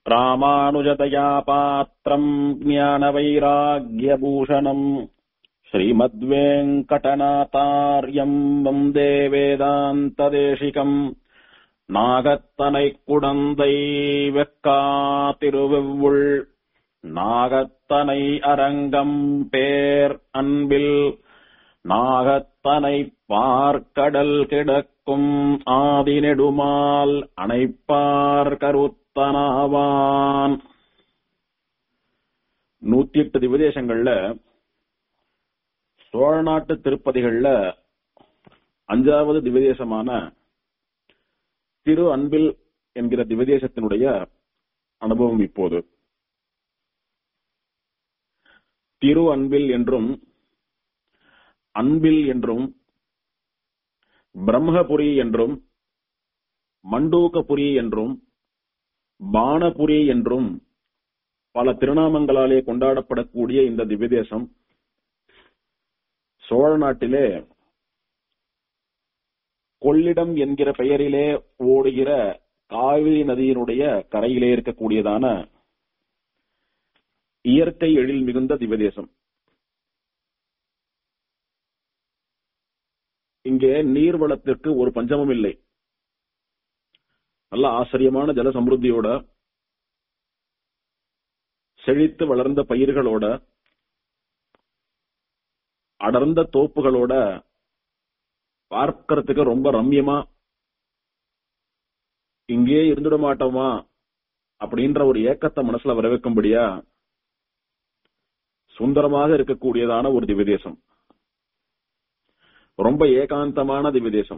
ராமானுஜதயா பாத்திரம் ஞானவைராகியபூஷணம் ஸ்ரீமத்வேங்கடநாதாரியம் வந்தே வேதாந்ததேசிகம் நாகத்தனை குடந்தை வெக்கா திருவெவ்வுள் நாகத்தனை அரங்கம் பேர் அன்பில் நாகத்தனை பார்க்கடல் கிடக்கும் ஆதி நெடுமால் அணைப்பார் கருத்தனாவான் நூத்தி எட்டு திவதேசங்கள்ல சோழ நாட்டு திருப்பதிகள்ல அஞ்சாவது திவதேசமான திரு அன்பில் என்கிற திவதேசத்தினுடைய அனுபவம் இப்போது திரு அன்பில் என்றும் அன்பில் என்றும் பிரம்மபுரி என்றும் மண்டூகபுரி என்றும் பானபுரி என்றும் பல திருநாமங்களாலே கொண்டாடப்படக்கூடிய இந்த திவ்யதேசம் சோழ நாட்டிலே கொள்ளிடம் என்கிற பெயரிலே ஓடுகிற காவிரி நதியினுடைய கரையிலே இருக்கக்கூடியதான இயற்கை எழில் மிகுந்த திவதேசம் இங்கே நீர் வளத்திற்கு ஒரு பஞ்சமும் இல்லை நல்ல ஆச்சரியமான ஜல சமிருத்தியோட செழித்து வளர்ந்த பயிர்களோட அடர்ந்த தோப்புகளோட பார்க்கறதுக்கு ரொம்ப ரம்யமா இங்கே இருந்துட மாட்டோமா அப்படின்ற ஒரு ஏக்கத்தை மனசுல வரவேற்கும்படியா சுந்தரமாக இருக்கக்கூடியதான ஒரு திவ்யதேசம் ரொம்ப ஏகாந்தமான திவ்யதேசம்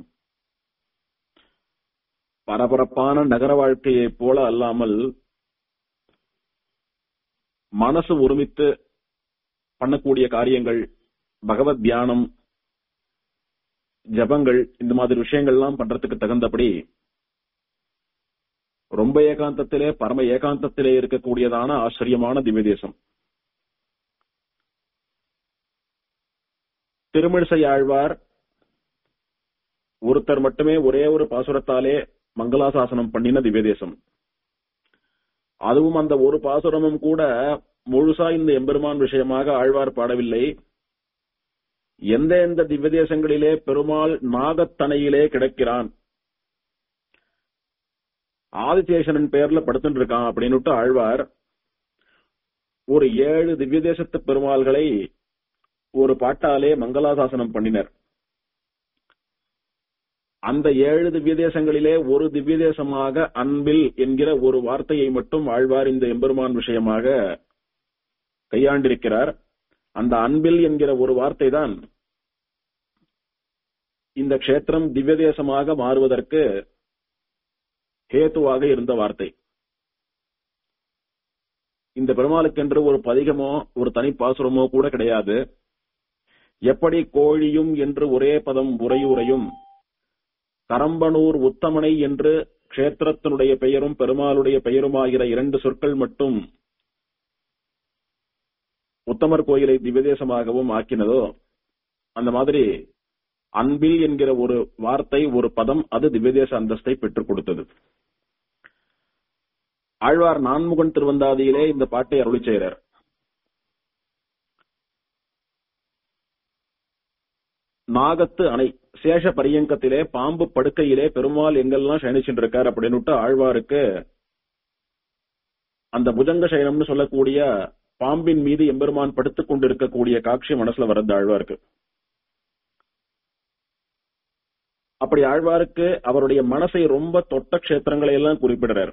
பரபரப்பான நகர வாழ்க்கையைப் போல அல்லாமல் மனசு ஒருமித்து பண்ணக்கூடிய காரியங்கள் பகவத் தியானம் ஜபங்கள் இந்த மாதிரி விஷயங்கள்லாம் பண்றதுக்கு தகுந்தபடி ரொம்ப ஏகாந்தத்திலே பரம ஏகாந்தத்திலே இருக்கக்கூடியதான ஆச்சரியமான திவ்யதேசம் திருமிழிசை ஆழ்வார் ஒருத்தர் மட்டுமே ஒரே ஒரு பாசுரத்தாலே மங்களாசாசனம் பண்ணின திவ்யதேசம் அதுவும் அந்த ஒரு பாசுரமும் கூட முழுசா இந்த எம்பெருமான் விஷயமாக ஆழ்வார் பாடவில்லை எந்த எந்த திவ்யதேசங்களிலே பெருமாள் நாகத்தனையிலே கிடக்கிறான் ஆதிசேஷனின் பெயர்ல படுத்துட்டு இருக்கான் அப்படின்னுட்டு ஆழ்வார் ஒரு ஏழு திவ்யதேசத்து பெருமாள்களை ஒரு பாட்டாலே மங்களாசாசனம் பண்ணினர் அந்த ஏழு திவ்யதேசங்களிலே ஒரு திவ்யதேசமாக அன்பில் என்கிற ஒரு வார்த்தையை மட்டும் ஆழ்வார் இந்த எம்பெருமான் விஷயமாக கையாண்டிருக்கிறார் அந்த அன்பில் என்கிற ஒரு வார்த்தை தான் இந்த க்ஷேத்திரம் திவ்யதேசமாக மாறுவதற்கு ஹேத்துவாக இருந்த வார்த்தை இந்த பெருமாளுக்கென்று ஒரு பதிகமோ ஒரு தனி பாசுரமோ கூட கிடையாது எப்படி கோழியும் என்று ஒரே பதம் உரையுறையும் கரம்பனூர் உத்தமனை என்று க்ஷேத்திரத்தினுடைய பெயரும் பெருமாளுடைய பெயருமாகிற இரண்டு சொற்கள் மட்டும் உத்தமர் கோயிலை திவ்யதேசமாகவும் ஆக்கினதோ அந்த மாதிரி அன்பில் என்கிற ஒரு வார்த்தை ஒரு பதம் அது திவ்யதேச அந்தஸ்தை பெற்றுக் கொடுத்தது ஆழ்வார் நான்முகன் திருவந்தாதியிலே இந்த பாட்டை அருளி செய்கிறார் நாகத்து அணை சேஷ பரியங்கத்திலே பாம்பு படுக்கையிலே பெருமாள் எங்கெல்லாம் சயனிச்சுட்டு அப்படின்னுட்டு ஆழ்வாருக்கு அந்த புஜங்க சயனம்னு சொல்லக்கூடிய பாம்பின் மீது எம்பெருமான் படுத்துக் கொண்டிருக்கக்கூடிய காட்சி மனசுல வரது ஆழ்வாருக்கு அப்படி ஆழ்வாருக்கு அவருடைய மனசை ரொம்ப தொட்ட கஷேத்திரங்களை எல்லாம் குறிப்பிடுறார்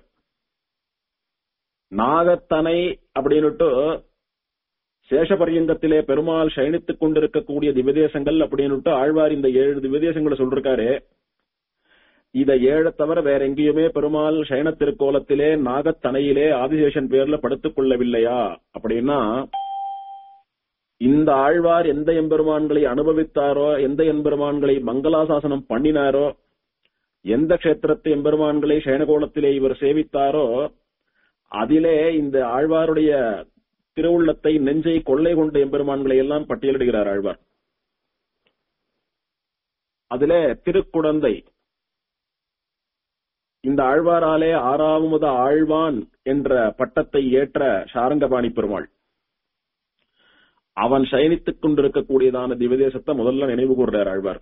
நாகத்தனை அப்படின்னுட்டு சேஷபரியங்கத்திலே பெருமாள் சயனித்துக் கொண்டிருக்கக்கூடிய திவதேசங்கள் அப்படின்னுட்டு ஆழ்வார் இந்த ஏழு திவதேசங்களை சொல்றாரு இத ஏழை தவிர வேற எங்கேயுமே பெருமாள் சயன திருக்கோலத்திலே நாகத்தனையிலே ஆதிசேஷன் பேர்ல படுத்துக் கொள்ளவில்லையா அப்படின்னா இந்த ஆழ்வார் எந்த எம்பெருமான்களை அனுபவித்தாரோ எந்த எம்பெருமான்களை மங்களாசாசனம் பண்ணினாரோ எந்த கஷேத்திரத்து எம்பெருமான்களை சயனகோலத்திலே இவர் சேவித்தாரோ அதிலே இந்த ஆழ்வாருடைய திருவுள்ளத்தை நெஞ்சை கொள்ளை கொண்ட எம்பெருமான்களை எல்லாம் பட்டியலிடுகிறார் ஆழ்வார் அதிலே திருக்குடந்தை இந்த ஆழ்வாராலே ஆறாவது ஆழ்வான் என்ற பட்டத்தை ஏற்ற சாரங்கபாணி பெருமாள் அவன் சயனித்துக் கொண்டிருக்கக்கூடியதான திவதேசத்தை முதல்ல நினைவு கூர்றார் ஆழ்வார்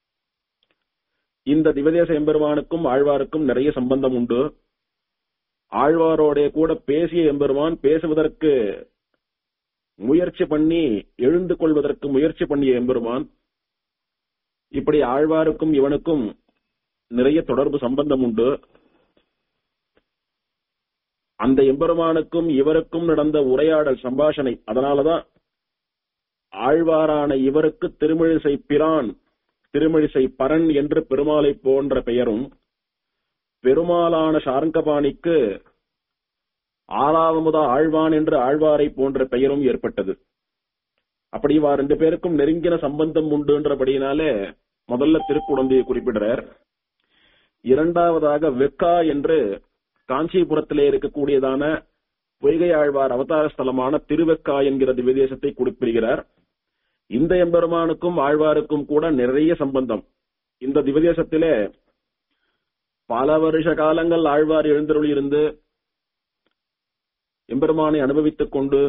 இந்த திவதேச எம்பெருமானுக்கும் ஆழ்வாருக்கும் நிறைய சம்பந்தம் உண்டு ஆழ்வாரோட கூட பேசிய எம்பெருமான் பேசுவதற்கு முயற்சி பண்ணி எழுந்து கொள்வதற்கு முயற்சி பண்ணிய எம்பெருமான் இப்படி ஆழ்வாருக்கும் இவனுக்கும் நிறைய தொடர்பு சம்பந்தம் உண்டு அந்த எம்பெருமானுக்கும் இவருக்கும் நடந்த உரையாடல் சம்பாஷணை அதனாலதான் ஆழ்வாரான இவருக்கு திருமழிசை பிரான் திருமழிசை பரன் என்று பெருமாளை போன்ற பெயரும் பெருமாளான சாரங்கபாணிக்கு ஆறாவமுதா ஆழ்வான் என்று ஆழ்வாரை போன்ற பெயரும் ஏற்பட்டது அப்படி இவா ரெண்டு பேருக்கும் நெருங்கின சம்பந்தம் உண்டுன்றபடியினாலே முதல்ல திருக்குடந்தையை குறிப்பிடுறார் இரண்டாவதாக வெக்கா என்று காஞ்சிபுரத்திலே இருக்கக்கூடியதான பொய்கை ஆழ்வார் அவதார ஸ்தலமான திருவெக்கா என்கிற திவ்யதேசத்தை குறிப்பிடுகிறார் இந்த எம்பெருமானுக்கும் ஆழ்வாருக்கும் கூட நிறைய சம்பந்தம் இந்த திவதேசத்திலே பல வருஷ காலங்கள் ஆழ்வார் எழுந்தருளி இருந்து எம்பெருமானை அனுபவித்துக் கொண்டு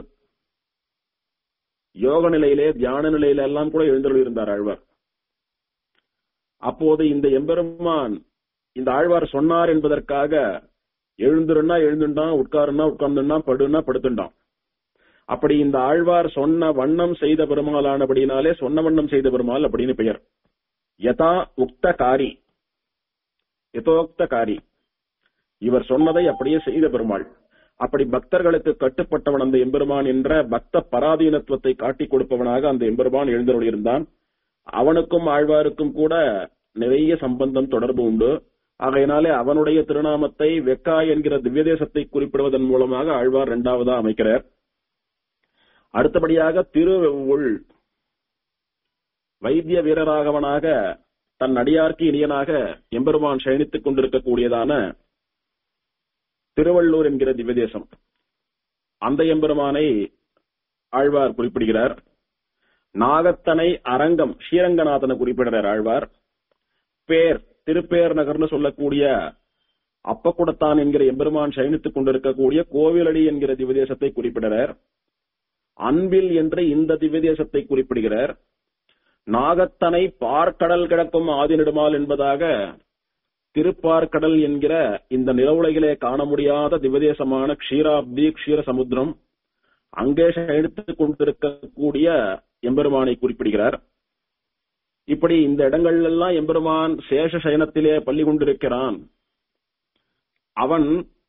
யோக நிலையிலே தியான நிலையில எல்லாம் கூட எழுந்தருளி இருந்தார் ஆழ்வார் அப்போது இந்த எம்பெருமான் இந்த ஆழ்வார் சொன்னார் என்பதற்காக எழுந்துருன்னா எழுந்துட்டான் உட்காருன்னா உட்கார்ந்துட்டான் படுன்னா படுத்துட்டான் அப்படி இந்த ஆழ்வார் சொன்ன வண்ணம் செய்த பெருமாளானபடினாலே சொன்ன வண்ணம் செய்த பெருமாள் அப்படின்னு பெயர் யதா உக்த காரி யதோக்த காரி இவர் சொன்னதை அப்படியே செய்த பெருமாள் அப்படி பக்தர்களுக்கு கட்டுப்பட்டவன் அந்த எம்பெருமான் என்ற பக்த பராதீனத்துவத்தை காட்டிக் கொடுப்பவனாக அந்த எம்பெருமான் எழுந்தருளியிருந்தான் அவனுக்கும் ஆழ்வாருக்கும் கூட நிறைய சம்பந்தம் தொடர்பு உண்டு ஆகையினாலே அவனுடைய திருநாமத்தை வெக்கா என்கிற திவ்யதேசத்தை குறிப்பிடுவதன் மூலமாக ஆழ்வார் இரண்டாவதா அமைக்கிறார் அடுத்தபடியாக திருவெவுள் வைத்திய வீரராகவனாக தன் அடியார்க்கு இனியனாக எம்பெருமான் சயனித்துக் கொண்டிருக்கக்கூடியதான திருவள்ளூர் என்கிற திவ்யதேசம் அந்த எம்பெருமானை ஆழ்வார் குறிப்பிடுகிறார் நாகத்தனை அரங்கம் ஸ்ரீரங்கநாதனை குறிப்பிடுறார் ஆழ்வார் பேர் திருப்பேர் நகர்னு சொல்லக்கூடிய அப்பக்குடத்தான் என்கிற எம்பெருமான் சயனித்துக் கொண்டிருக்கக்கூடிய கோவிலடி என்கிற திவ்யதேசத்தை குறிப்பிடுறார் அன்பில் என்று இந்த திவ்யதேசத்தை குறிப்பிடுகிறார் நாகத்தனை பார்க்கடல் கிடக்கும் ஆதிநெடுமால் என்பதாக திருப்பார்க்கடல் என்கிற இந்த நிலவுலகிலே காண முடியாத திவதேசமான க்ஷீராப்தி க்ஷீர சமுத்திரம் அங்கே எடுத்துக் கொண்டிருக்கக்கூடிய எம்பெருமானை குறிப்பிடுகிறார் இப்படி இந்த இடங்கள் எல்லாம் எம்பெருமான் சேஷ சயனத்திலே பள்ளி கொண்டிருக்கிறான் அவன்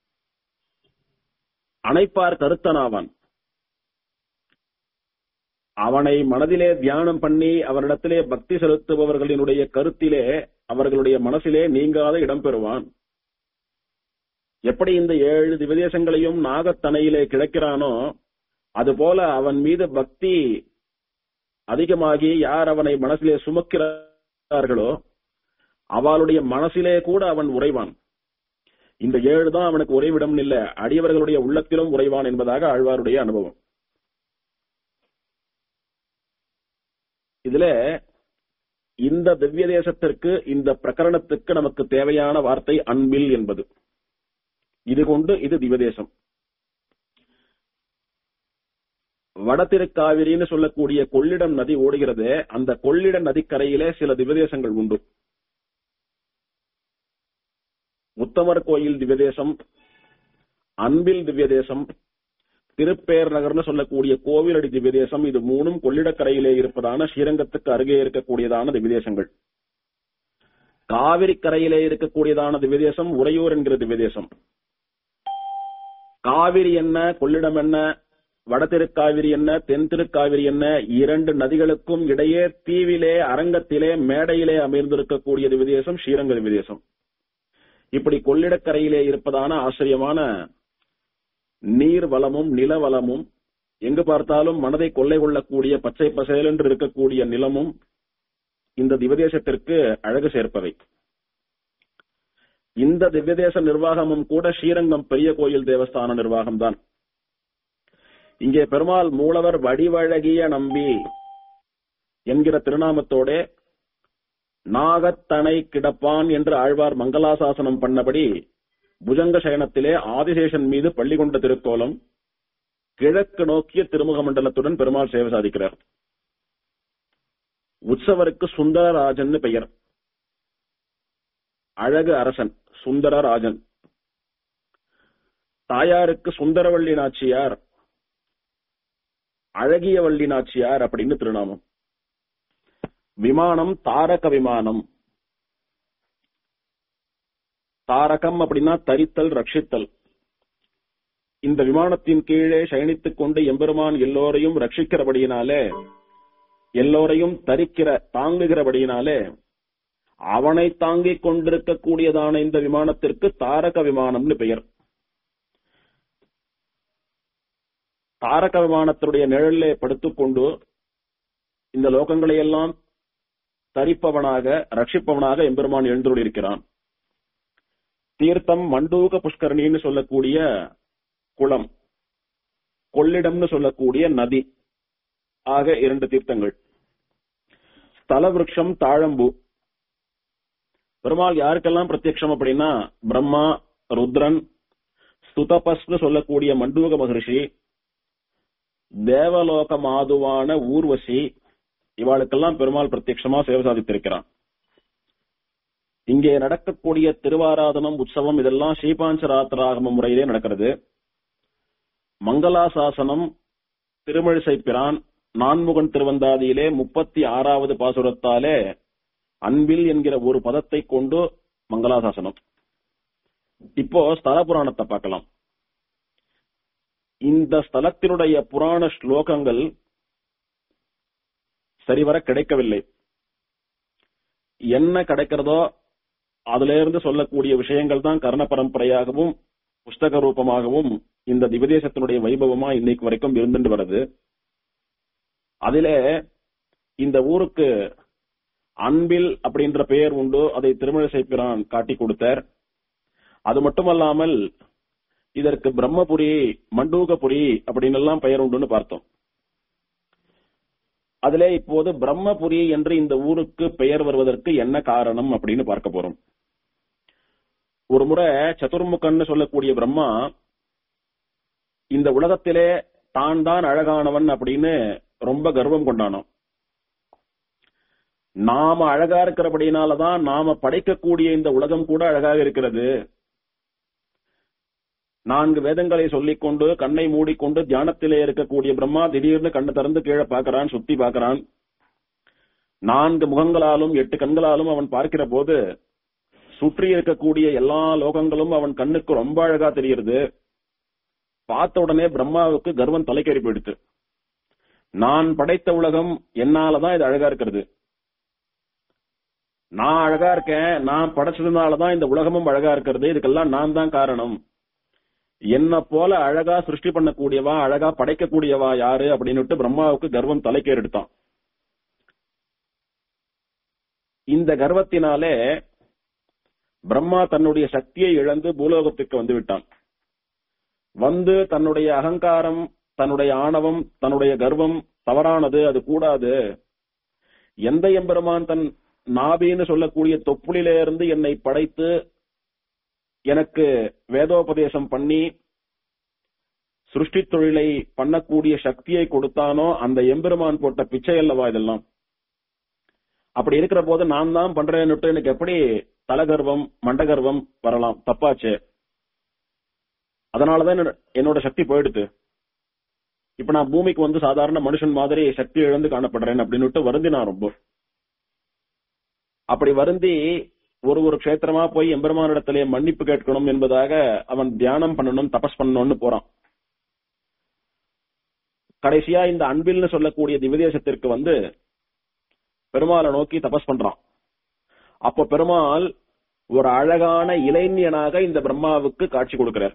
அணைப்பார் கருத்தனாவான் அவனை மனதிலே தியானம் பண்ணி அவரிடத்திலே பக்தி செலுத்துபவர்களினுடைய கருத்திலே அவர்களுடைய மனசிலே நீங்காத இடம் பெறுவான் எப்படி இந்த ஏழு திவதேசங்களையும் நாகத்தனையிலே கிடக்கிறானோ அதுபோல அவன் மீது பக்தி அதிகமாகி யார் அவனை மனசிலே சுமக்கிறார்களோ அவளுடைய மனசிலே கூட அவன் உறைவான் இந்த ஏழு தான் அவனுக்கு உறைவிடம் இல்ல அடியவர்களுடைய உள்ளத்திலும் உறைவான் என்பதாக ஆழ்வாருடைய அனுபவம் இதுல இந்த திவ்ய தேசத்திற்கு இந்த பிரகரணத்துக்கு நமக்கு தேவையான வார்த்தை அன்பில் என்பது இது கொண்டு இது திவதேசம் வடதிருக்காவிரின்னு சொல்லக்கூடிய கொள்ளிடம் நதி ஓடுகிறது அந்த கொள்ளிட நதிக்கரையிலே சில திவதேசங்கள் உண்டு முத்தமர் கோயில் திவ்யதேசம் அன்பில் திவ்யதேசம் திருப்பேர் நகர்னு சொல்லக்கூடிய கோவிலடி திவ்யதேசம் இது மூணும் கொள்ளிடக்கரையிலே இருப்பதான ஸ்ரீரங்கத்துக்கு அருகே இருக்கக்கூடியதான திவ்யதேசங்கள் காவிரி கரையிலே இருக்கக்கூடியதான திவ்யதேசம் உறையூர் என்கிற திவ்யதேசம் காவிரி என்ன கொள்ளிடம் என்ன வட திருக்காவிரி என்ன தென் திருக்காவிரி என்ன இரண்டு நதிகளுக்கும் இடையே தீவிலே அரங்கத்திலே மேடையிலே அமர்ந்திருக்கக்கூடிய திவ்யதேசம் ஸ்ரீரங்க திவ்யதேசம் இப்படி கொள்ளிடக்கரையிலே இருப்பதான ஆச்சரியமான நீர் வளமும் நில வளமும் எங்கு பார்த்தாலும் மனதை கொள்ளை கொள்ளக்கூடிய பச்சை பசேல் என்று இருக்கக்கூடிய நிலமும் இந்த திவதேசத்திற்கு அழகு சேர்ப்பவை இந்த திவ்யதேச நிர்வாகமும் கூட ஸ்ரீரங்கம் பெரிய கோயில் தேவஸ்தான நிர்வாகம் தான் இங்கே பெருமாள் மூலவர் வடிவழகிய நம்பி என்கிற திருநாமத்தோட நாகத்தனை கிடப்பான் என்று ஆழ்வார் மங்களாசாசனம் பண்ணபடி புஜங்க சயனத்திலே ஆதிசேஷன் மீது பள்ளி கொண்ட திருக்கோலம் கிழக்கு நோக்கிய திருமுக மண்டலத்துடன் பெருமாள் சேவை சாதிக்கிறார் உற்சவருக்கு சுந்தரராஜன் பெயர் அழகு அரசன் சுந்தரராஜன் தாயாருக்கு சுந்தரவள்ளி நாச்சியார் அழகிய வள்ளி நாச்சியார் அப்படின்னு திருநாமம் விமானம் தாரக விமானம் தாரகம் அப்படின்னா தரித்தல் ரட்சித்தல் இந்த விமானத்தின் கீழே சயனித்துக் கொண்டு எம்பெருமான் எல்லோரையும் ரட்சிக்கிறபடியினாலே எல்லோரையும் தரிக்கிற தாங்குகிறபடியினாலே அவனை தாங்கிக் கொண்டிருக்கக்கூடியதான இந்த விமானத்திற்கு தாரக விமானம்னு பெயர் தாரக விமானத்தினுடைய நிழலிலே படுத்துக்கொண்டு இந்த லோகங்களை எல்லாம் தரிப்பவனாக ரட்சிப்பவனாக எம்பெருமான் எழுந்துள்ளிருக்கிறான் தீர்த்தம் மண்டூக புஷ்கரணின்னு சொல்லக்கூடிய குளம் கொள்ளிடம்னு சொல்லக்கூடிய நதி ஆக இரண்டு தீர்த்தங்கள் ஸ்தல விருட்சம் தாழம்பு பெருமாள் யாருக்கெல்லாம் பிரத்யக்ஷம் அப்படின்னா பிரம்மா ருத்ரன் ஸ்துதபஸ்னு சொல்லக்கூடிய மண்டூக மகரிஷி தேவலோக மாதுவான ஊர்வசி இவாளுக்கெல்லாம் பெருமாள் பிரத்யட்சமா சேவை சாதித்திருக்கிறான் இங்கே நடக்கக்கூடிய திருவாராதனம் உற்சவம் இதெல்லாம் ஸ்ரீபாஞ்சராத்திராகம முறையிலே நடக்கிறது மங்களாசாசனம் திருமழிசை பிரான் நான்முகன் திருவந்தாதியிலே முப்பத்தி ஆறாவது பாசுரத்தாலே அன்பில் என்கிற ஒரு பதத்தை கொண்டு மங்களாசாசனம் இப்போ ஸ்தல புராணத்தை பார்க்கலாம் இந்த ஸ்தலத்தினுடைய புராண ஸ்லோகங்கள் சரிவர கிடைக்கவில்லை என்ன கிடைக்கிறதோ அதுல இருந்து சொல்லக்கூடிய விஷயங்கள் தான் கர்ண பரம்பரையாகவும் புஸ்தக ரூபமாகவும் இந்த திவதேசத்தினுடைய வைபவமா இன்னைக்கு வரைக்கும் இருந்துட்டு வருது அதிலே இந்த ஊருக்கு அன்பில் அப்படின்ற பெயர் உண்டு அதை திருமழிசை பிரான் காட்டி கொடுத்தார் அது மட்டுமல்லாமல் இதற்கு பிரம்மபுரி மண்டூகபுரி அப்படின்னு எல்லாம் பெயர் உண்டுன்னு பார்த்தோம் அதிலே இப்போது பிரம்மபுரி என்று இந்த ஊருக்கு பெயர் வருவதற்கு என்ன காரணம் அப்படின்னு பார்க்க போறோம் ஒரு முறை சதுர்முகன்னு சொல்லக்கூடிய பிரம்மா இந்த உலகத்திலே தான் தான் அழகானவன் அப்படின்னு ரொம்ப கர்வம் கொண்டானோம் நாம அழகா இருக்கிறபடினாலதான் நாம படைக்கக்கூடிய இந்த உலகம் கூட அழகாக இருக்கிறது நான்கு வேதங்களை சொல்லிக் கொண்டு கண்ணை மூடிக்கொண்டு தியானத்திலே இருக்கக்கூடிய பிரம்மா திடீர்னு கண்ணை திறந்து கீழே பார்க்கறான் சுத்தி பார்க்கறான் நான்கு முகங்களாலும் எட்டு கண்களாலும் அவன் பார்க்கிற போது சுற்றி இருக்கக்கூடிய எல்லா லோகங்களும் அவன் கண்ணுக்கு ரொம்ப அழகா தெரியுது பார்த்த உடனே பிரம்மாவுக்கு கர்வம் தலைக்கறி போயிடுத்து நான் படைத்த உலகம் என்னாலதான் இது அழகா இருக்கிறது நான் அழகா இருக்கேன் நான் படைச்சதுனாலதான் இந்த உலகமும் அழகா இருக்கிறது இதுக்கெல்லாம் நான் தான் காரணம் என்ன போல அழகா சிருஷ்டி பண்ணக்கூடியவா அழகா படைக்கக்கூடியவா யாரு அப்படின்னு பிரம்மாவுக்கு கர்வம் தலைக்கேறு எடுத்தான் இந்த கர்வத்தினாலே பிரம்மா தன்னுடைய சக்தியை இழந்து பூலோகத்துக்கு வந்து விட்டான் வந்து தன்னுடைய அகங்காரம் தன்னுடைய ஆணவம் தன்னுடைய கர்வம் தவறானது அது கூடாது எந்த எம்பெருமான் தன் நாபின்னு சொல்லக்கூடிய தொப்புளிலே இருந்து என்னை படைத்து எனக்கு வேதோபதேசம் பண்ணி சிருஷ்டி தொழிலை பண்ணக்கூடிய சக்தியை கொடுத்தானோ அந்த எம்பெருமான் போட்ட பிச்சை அல்லவா இதெல்லாம் அப்படி இருக்கிற போது நான் தான் பண்றேன்னுட்டு எனக்கு எப்படி தலகர்வம் மண்டகர்வம் வரலாம் தப்பாச்சு அதனாலதான் என்னோட- என்னோட சக்தி போயிடுது இப்ப நான் பூமிக்கு வந்து சாதாரண மனுஷன் மாதிரி சக்தி இழந்து காணப்படுறேன் அப்படின்னுட்டு வருந்தி நான் ரொம்ப அப்படி வருந்தி ஒரு ஒரு க்ஷேத்திரமா போய் எம்பெருமானிடத்திலே மன்னிப்பு கேட்கணும் என்பதாக அவன் தியானம் பண்ணணும் தபஸ் பண்ணணும்னு போறான் கடைசியா இந்த அன்பில்னு சொல்லக்கூடிய திவதேசத்திற்கு வந்து பெருமாளை நோக்கி தபஸ் பண்றான் அப்ப பெருமாள் ஒரு அழகான இளைஞனாக இந்த பிரம்மாவுக்கு காட்சி கொடுக்கிறார்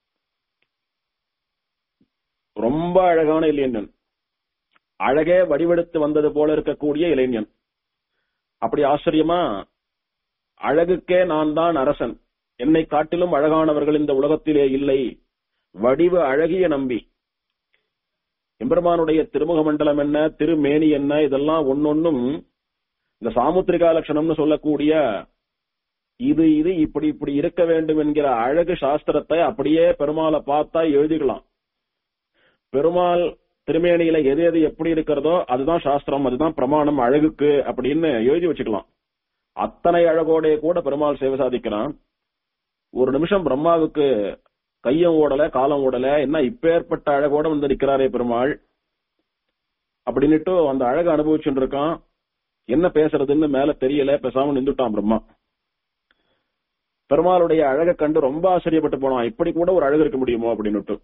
ரொம்ப அழகான இளைஞன் அழகே வடிவெடுத்து வந்தது போல இருக்கக்கூடிய இளைஞன் அப்படி ஆச்சரியமா அழகுக்கே நான் தான் அரசன் என்னை காட்டிலும் அழகானவர்கள் இந்த உலகத்திலே இல்லை வடிவ அழகிய நம்பி எம்பெருமானுடைய திருமுக மண்டலம் என்ன திருமேனி என்ன இதெல்லாம் ஒன்னொன்னும் இந்த சாமுத்திரிகா லட்சணம்னு சொல்லக்கூடிய இது இது இப்படி இப்படி இருக்க வேண்டும் என்கிற அழகு சாஸ்திரத்தை அப்படியே பெருமாளை பார்த்தா எழுதிக்கலாம் பெருமாள் திருமேனியில எது எது எப்படி இருக்கிறதோ அதுதான் சாஸ்திரம் அதுதான் பிரமாணம் அழகுக்கு அப்படின்னு எழுதி வச்சுக்கலாம் அத்தனை அழகோட கூட பெருமாள் சேவை சாதிக்கிறான் ஒரு நிமிஷம் பிரம்மாவுக்கு கையும் ஓடல காலம் ஓடல என்ன இப்பேற்பட்ட அழகோட வந்து நிக்கிறாரே பெருமாள் அப்படின்னுட்டு அந்த அழகு அனுபவிச்சுட்டு இருக்கான் என்ன பேசுறதுன்னு மேல தெரியல பேசாம நின்றுட்டான் பிரம்மா பெருமாளுடைய அழகை கண்டு ரொம்ப ஆச்சரியப்பட்டு போனான் இப்படி கூட ஒரு அழகு இருக்க முடியுமோ அப்படின்னுட்டு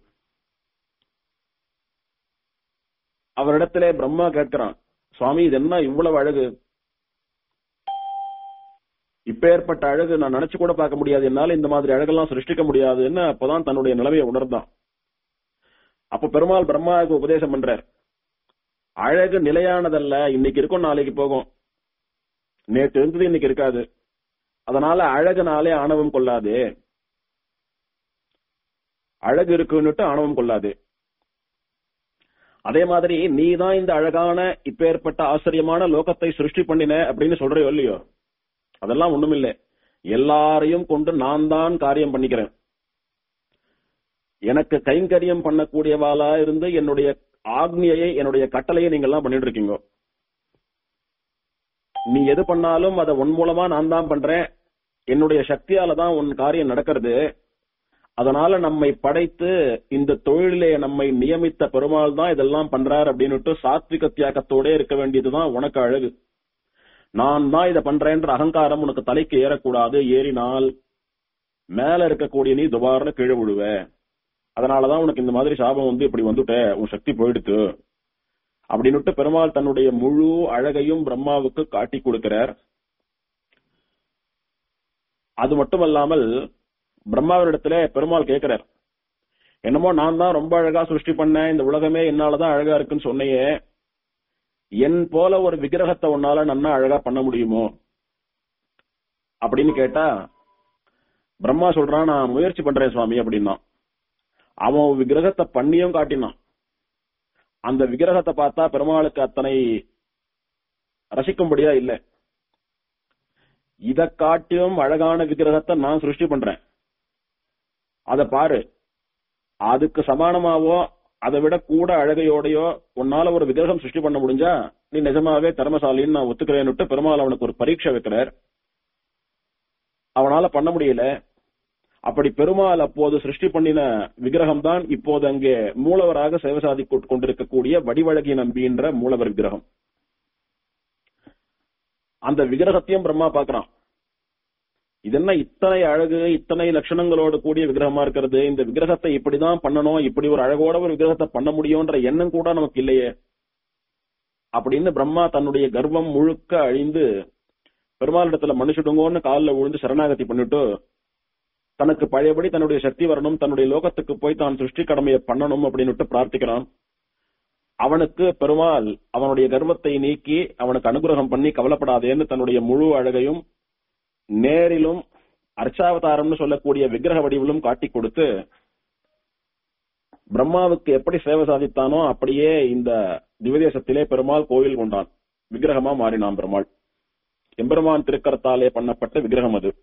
அவரிடத்திலே பிரம்மா கேட்கிறான் சுவாமி இது என்ன இவ்வளவு அழகு இப்பேற்பட்ட அழகு நான் நினைச்சு கூட பார்க்க முடியாது என்னால இந்த மாதிரி அழகெல்லாம் சிருஷ்டிக்க முடியாதுன்னு அப்பதான் தன்னுடைய நிலைமையை உணர்ந்தான் அப்ப பெருமாள் பிரம்மாவுக்கு உபதேசம் பண்றார் அழகு நிலையானதல்ல இன்னைக்கு இருக்கும் நாளைக்கு போகும் நேற்று இருந்தது இன்னைக்கு இருக்காது அதனால அழகுனாலே ஆணவம் கொள்ளாது அழகு இருக்குன்னுட்டு ஆணவம் கொள்ளாது அதே மாதிரி நீ தான் இந்த அழகான இப்பேற்பட்ட ஆச்சரியமான லோகத்தை சிருஷ்டி பண்ணின அப்படின்னு சொல்றியோ இல்லையோ அதெல்லாம் ஒண்ணுமில்ல எல்லாரையும் கொண்டு நான் தான் காரியம் பண்ணிக்கிறேன் எனக்கு கைங்கரியம் பண்ணக்கூடியவாளா இருந்து என்னுடைய ஆக்னியை என்னுடைய கட்டளையை நீங்க எல்லாம் பண்ணிட்டு இருக்கீங்க நீ எது பண்ணாலும் அதை உன் மூலமா நான் தான் பண்றேன் என்னுடைய சக்தியால தான் உன் காரியம் நடக்கிறது அதனால நம்மை படைத்து இந்த தொழிலே நம்மை நியமித்த பெருமாள் தான் இதெல்லாம் பண்றார் அப்படின்னுட்டு சாத்விக தியாகத்தோட இருக்க வேண்டியதுதான் உனக்கு அழகு நான் தான் இதை பண்றேன்ற அகங்காரம் உனக்கு தலைக்கு ஏறக்கூடாது ஏறினால் மேல இருக்கக்கூடிய நீ துபார்னு கீழே விழுவ அதனாலதான் உனக்கு இந்த மாதிரி சாபம் வந்து இப்படி வந்துட்ட உன் சக்தி போயிடுத்து அப்படின்னுட்டு பெருமாள் தன்னுடைய முழு அழகையும் பிரம்மாவுக்கு காட்டி கொடுக்கிறார் அது மட்டுமல்லாமல் பிரம்மாவிடத்துல பெருமாள் கேட்கிறார் என்னமோ நான் தான் ரொம்ப அழகா சிருஷ்டி பண்ணேன் இந்த உலகமே என்னாலதான் அழகா இருக்குன்னு சொன்னையே என் போல ஒரு விக்கிரகத்தை உன்னால நன்னா அழகா பண்ண முடியுமோ அப்படின்னு கேட்டா பிரம்மா சொல்றான் நான் முயற்சி பண்றேன் சுவாமி அப்படின்னா அவன் விக்கிரகத்தை பண்ணியும் காட்டினான் அந்த விக்கிரகத்தை பார்த்தா பெருமாளுக்கு அத்தனை ரசிக்கும்படியா இல்ல இத காட்டியும் அழகான விக்கிரகத்தை நான் சிருஷ்டி பண்றேன் அத பாரு அதுக்கு சமானமாவோ அதை விட கூட அழகையோடையோ உன்னால ஒரு விக்கிரகம் சிருஷ்டி பண்ண முடிஞ்சா நீ நிஜமாவே திறமசாலின்னு நான் ஒத்துக்கிறேன்னுட்டு பெருமாள் அவனுக்கு ஒரு பரீட்சை வைக்கிறார் அவனால பண்ண முடியல அப்படி பெருமாள் அப்போது சிருஷ்டி பண்ணின விக்கிரகம் தான் இப்போது அங்கே மூலவராக சேவை சாதி கொண்டிருக்கக்கூடிய வடிவழகி நம்பின்ற மூலவர் விக்கிரகம் அந்த விக்கிரகத்தையும் பிரம்மா பாக்குறான் இது என்ன இத்தனை அழகு இத்தனை லட்சணங்களோடு கூடிய விக்கிரகமா இருக்கிறது இந்த விக்கிரகத்தை இப்படிதான் பண்ணணும் இப்படி ஒரு அழகோட ஒரு விக்கிரகத்தை பண்ண முடியும்ன்ற எண்ணம் கூட நமக்கு இல்லையே அப்படின்னு பிரம்மா தன்னுடைய கர்வம் முழுக்க அழிந்து பெருமாளிடத்துல மனுஷடுங்கோன்னு காலில் விழுந்து சரணாகதி பண்ணிட்டு தனக்கு பழையபடி தன்னுடைய சக்தி வரணும் தன்னுடைய லோகத்துக்கு போய் தான் சிருஷ்டி கடமையை பண்ணணும் அப்படின்னு பிரார்த்திக்கிறான் அவனுக்கு பெருமாள் அவனுடைய கர்வத்தை நீக்கி அவனுக்கு அனுகிரகம் பண்ணி கவலைப்படாதேன்னு தன்னுடைய முழு அழகையும் நேரிலும் அர்ச்சாவதாரம்னு சொல்லக்கூடிய விக்கிரக வடிவிலும் காட்டி கொடுத்து பிரம்மாவுக்கு எப்படி சேவை சாதித்தானோ அப்படியே இந்த திவதேசத்திலே பெருமாள் கோவில் கொண்டான் விக்கிரகமா மாறினான் பெருமாள் எம்பெருமான் திருக்கரத்தாலே பண்ணப்பட்ட விக்கிரகம் அது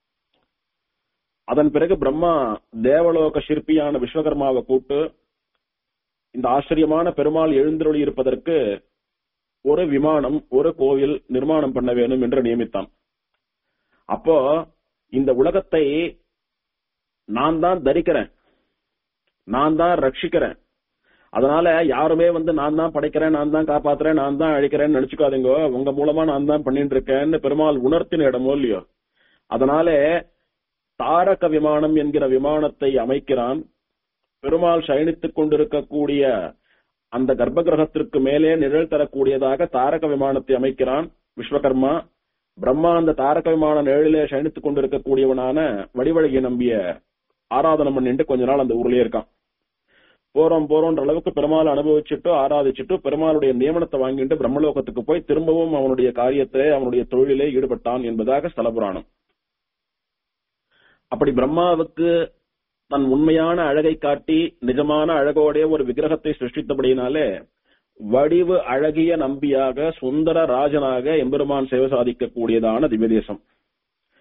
அதன் பிறகு பிரம்மா தேவலோக சிற்பியான விஸ்வகர்மாவை கூட்டு இந்த ஆச்சரியமான பெருமாள் எழுந்தருளி இருப்பதற்கு ஒரு விமானம் ஒரு கோவில் நிர்மாணம் பண்ண வேணும் என்று நியமித்தான் அப்போ இந்த உலகத்தை நான் தான் தரிக்கிறேன் நான் தான் ரட்சிக்கிறேன் அதனால யாருமே வந்து நான் தான் படைக்கிறேன் நான் தான் காப்பாத்துறேன் நான் தான் அழிக்கிறேன்னு நினைச்சுக்காதீங்க உங்க மூலமா நான் தான் பண்ணிட்டு இருக்கேன்னு பெருமாள் உணர்த்தின இடமோ இல்லையோ அதனால தாரக விமானம் என்கிற விமானத்தை அமைக்கிறான் பெருமாள் சயனித்துக் கொண்டிருக்கக்கூடிய அந்த கர்ப்ப கிரகத்திற்கு மேலே நிழல் தரக்கூடியதாக தாரக விமானத்தை அமைக்கிறான் விஸ்வகர்மா பிரம்மா அந்த தாரக விமான நிழலிலே சயனித்துக் கொண்டிருக்கக்கூடியவனான வடிவழகி நம்பிய ஆராதனம் பண்ணிட்டு கொஞ்ச நாள் அந்த ஊர்லயே இருக்கான் போறோம் போறோன்ற அளவுக்கு பெருமாள் அனுபவிச்சுட்டு ஆராதிச்சுட்டு பெருமாளுடைய நியமனத்தை வாங்கிட்டு பிரம்மலோகத்துக்கு போய் திரும்பவும் அவனுடைய காரியத்திலே அவனுடைய தொழிலே ஈடுபட்டான் என்பதாக ஸ்தலபுராணம் அப்படி பிரம்மாவுக்கு தன் உண்மையான அழகை காட்டி நிஜமான அழகோடைய ஒரு விக்கிரகத்தை சிருஷ்டித்தபடியினாலே வடிவு அழகிய நம்பியாக சுந்தர ராஜனாக எம்பெருமான் சேவை சாதிக்க கூடியதான திவ்யதேசம்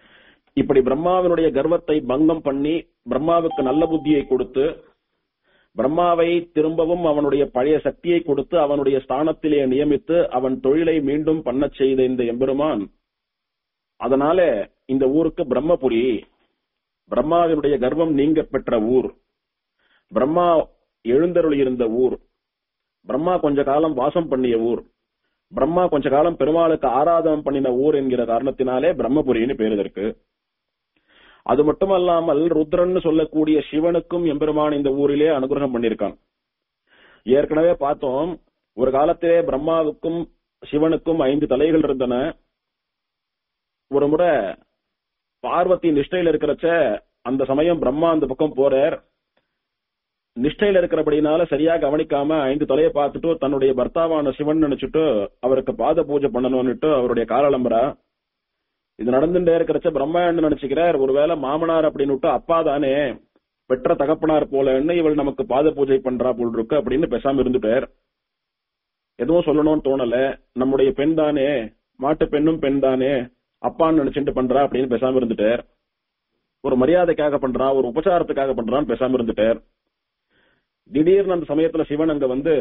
இப்படி பிரம்மாவினுடைய கர்வத்தை பங்கம் பண்ணி பிரம்மாவுக்கு நல்ல புத்தியை கொடுத்து பிரம்மாவை திரும்பவும் அவனுடைய பழைய சக்தியை கொடுத்து அவனுடைய ஸ்தானத்திலே நியமித்து அவன் தொழிலை மீண்டும் பண்ணச் செய்த இந்த எம்பெருமான் அதனால இந்த ஊருக்கு பிரம்மபுரி பிரம்மாவினுடைய கர்வம் நீங்க பெற்ற ஊர் பிரம்மா எழுந்தருளி இருந்த ஊர் பிரம்மா கொஞ்ச காலம் வாசம் பண்ணிய ஊர் பிரம்மா கொஞ்ச காலம் பெருமாளுக்கு ஆராதனம் பண்ணின ஊர் என்கிற காரணத்தினாலே பிரம்மபுரின்னு பேர் இதற்கு அது மட்டுமல்லாமல் ருத்ரன் சொல்லக்கூடிய சிவனுக்கும் எம்பெருமான் இந்த ஊரிலே அனுகிரகம் பண்ணியிருக்கான் ஏற்கனவே பார்த்தோம் ஒரு காலத்திலே பிரம்மாவுக்கும் சிவனுக்கும் ஐந்து தலைகள் இருந்தன ஒரு முறை பார்வதி நிஷ்டையில இருக்கிறச்ச அந்த சமயம் பிரம்மா அந்த பக்கம் போறார் நிஷ்டையில இருக்கிறபடினால சரியா கவனிக்காம ஐந்து தலையை பார்த்துட்டு தன்னுடைய பர்த்தாவான சிவன் நினைச்சிட்டு அவருக்கு பாத பூஜை பண்ணணும்னுட்டு அவருடைய காலம்பரா இது நடந்துட்டே இருக்கிறச்ச பிரம்மாண்டு நினைச்சுக்கிறார் ஒருவேளை மாமனார் அப்படின்னு அப்பா தானே பெற்ற தகப்பனார் போலன்னு இவள் நமக்கு பாத பூஜை பண்றா போல் இருக்கு அப்படின்னு பேசாம இருந்துட்டார் எதுவும் சொல்லணும்னு தோணல நம்முடைய பெண் தானே மாட்டு பெண்ணும் பெண் தானே அப்பான்னு நினைச்சிட்டு பண்றா அப்படின்னு பேசாம இருந்துட்டார் ஒரு மரியாதைக்காக பண்றா ஒரு உபச்சாரத்துக்காக பண்றான்னு பேசாம இருந்துட்டார் திடீர்னு அந்த சமயத்துல சிவன் அங்க வந்து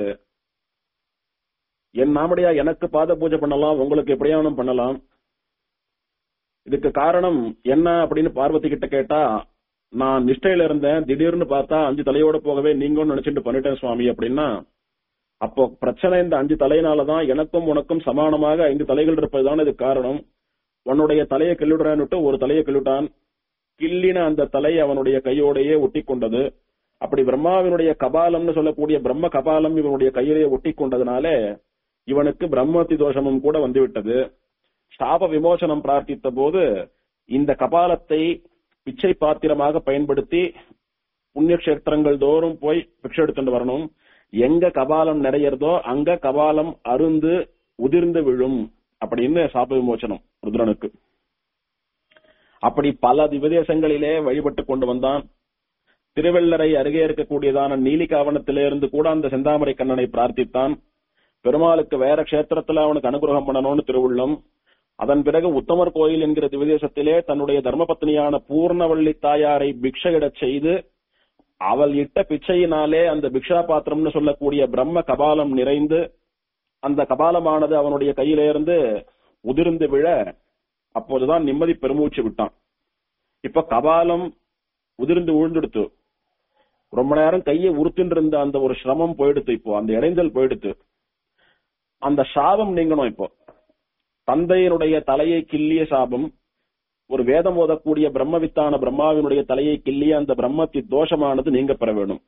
என் நாமடியா எனக்கு பாத பூஜை பண்ணலாம் உங்களுக்கு எப்படியானும் பண்ணலாம் இதுக்கு காரணம் என்ன அப்படின்னு பார்வதி கிட்ட கேட்டா நான் நிஷ்டையில இருந்தேன் திடீர்னு பார்த்தா அஞ்சு தலையோட போகவே நீங்களும் நினைச்சிட்டு பண்ணிட்டேன் சுவாமி அப்படின்னா அப்போ பிரச்சனை இந்த அஞ்சு தலையினாலதான் எனக்கும் உனக்கும் சமானமாக ஐந்து தலைகள் இருப்பதுதான் இது காரணம் உன்னுடைய தலையை கிள்ளுடுறான்னுட்டு ஒரு தலையை கிள்ளுட்டான் கிள்ளின அந்த தலை அவனுடைய கையோடையே ஒட்டி கொண்டது அப்படி பிரம்மாவினுடைய கபாலம்னு சொல்லக்கூடிய பிரம்ம கபாலம் இவனுடைய கையிலேயே ஒட்டி கொண்டதுனால இவனுக்கு பிரம்மத்தி தோஷமும் கூட வந்துவிட்டது சாப விமோசனம் பிரார்த்தித்த போது இந்த கபாலத்தை பிச்சை பாத்திரமாக பயன்படுத்தி புண்ணிய கஷேத்திரங்கள் தோறும் போய் பிக்ஷை எடுத்துட்டு வரணும் எங்க கபாலம் நிறையறதோ அங்க கபாலம் அருந்து உதிர்ந்து விழும் அப்படின்னு சாப விமோசனம் ருத்ரனுக்கு அப்படி பல திவதேசங்களிலே வழிபட்டு கொண்டு வந்தான் திருவெள்ளரை அருகே இருக்கக்கூடியதான நீலிகாவனத்திலிருந்து கூட அந்த செந்தாமரை கண்ணனை பிரார்த்தித்தான் பெருமாளுக்கு வேற கஷேத்திரத்துல அவனுக்கு அனுகிரகம் பண்ணணும்னு திருவுள்ளம் அதன் பிறகு உத்தமர் கோயில் என்கிற திவதேசத்திலே தன்னுடைய தர்மபத்னியான பூர்ணவள்ளி தாயாரை பிக்ஷையிடச் செய்து அவள் இட்ட பிச்சையினாலே அந்த பிக்ஷா பாத்திரம்னு சொல்லக்கூடிய பிரம்ம கபாலம் நிறைந்து அந்த கபாலமானது அவனுடைய கையிலிருந்து உதிர்ந்து விழ அப்போதுதான் நிம்மதி பெருமூச்சு விட்டான் இப்ப கபாலம் உதிர்ந்து விழுந்துடுத்து ரொம்ப நேரம் கையை உறுத்துட்டு இருந்த அந்த ஒரு சிரமம் போயிடுத்து இப்போ அந்த இடைஞ்சல் போயிடுத்து அந்த சாபம் நீங்கணும் இப்போ தந்தையினுடைய தலையை கிள்ளிய சாபம் ஒரு வேதம் ஓதக்கூடிய பிரம்மவித்தான பிரம்மாவினுடைய தலையை கிள்ளிய அந்த பிரம்மத்தி தோஷமானது நீங்க பெற வேணும்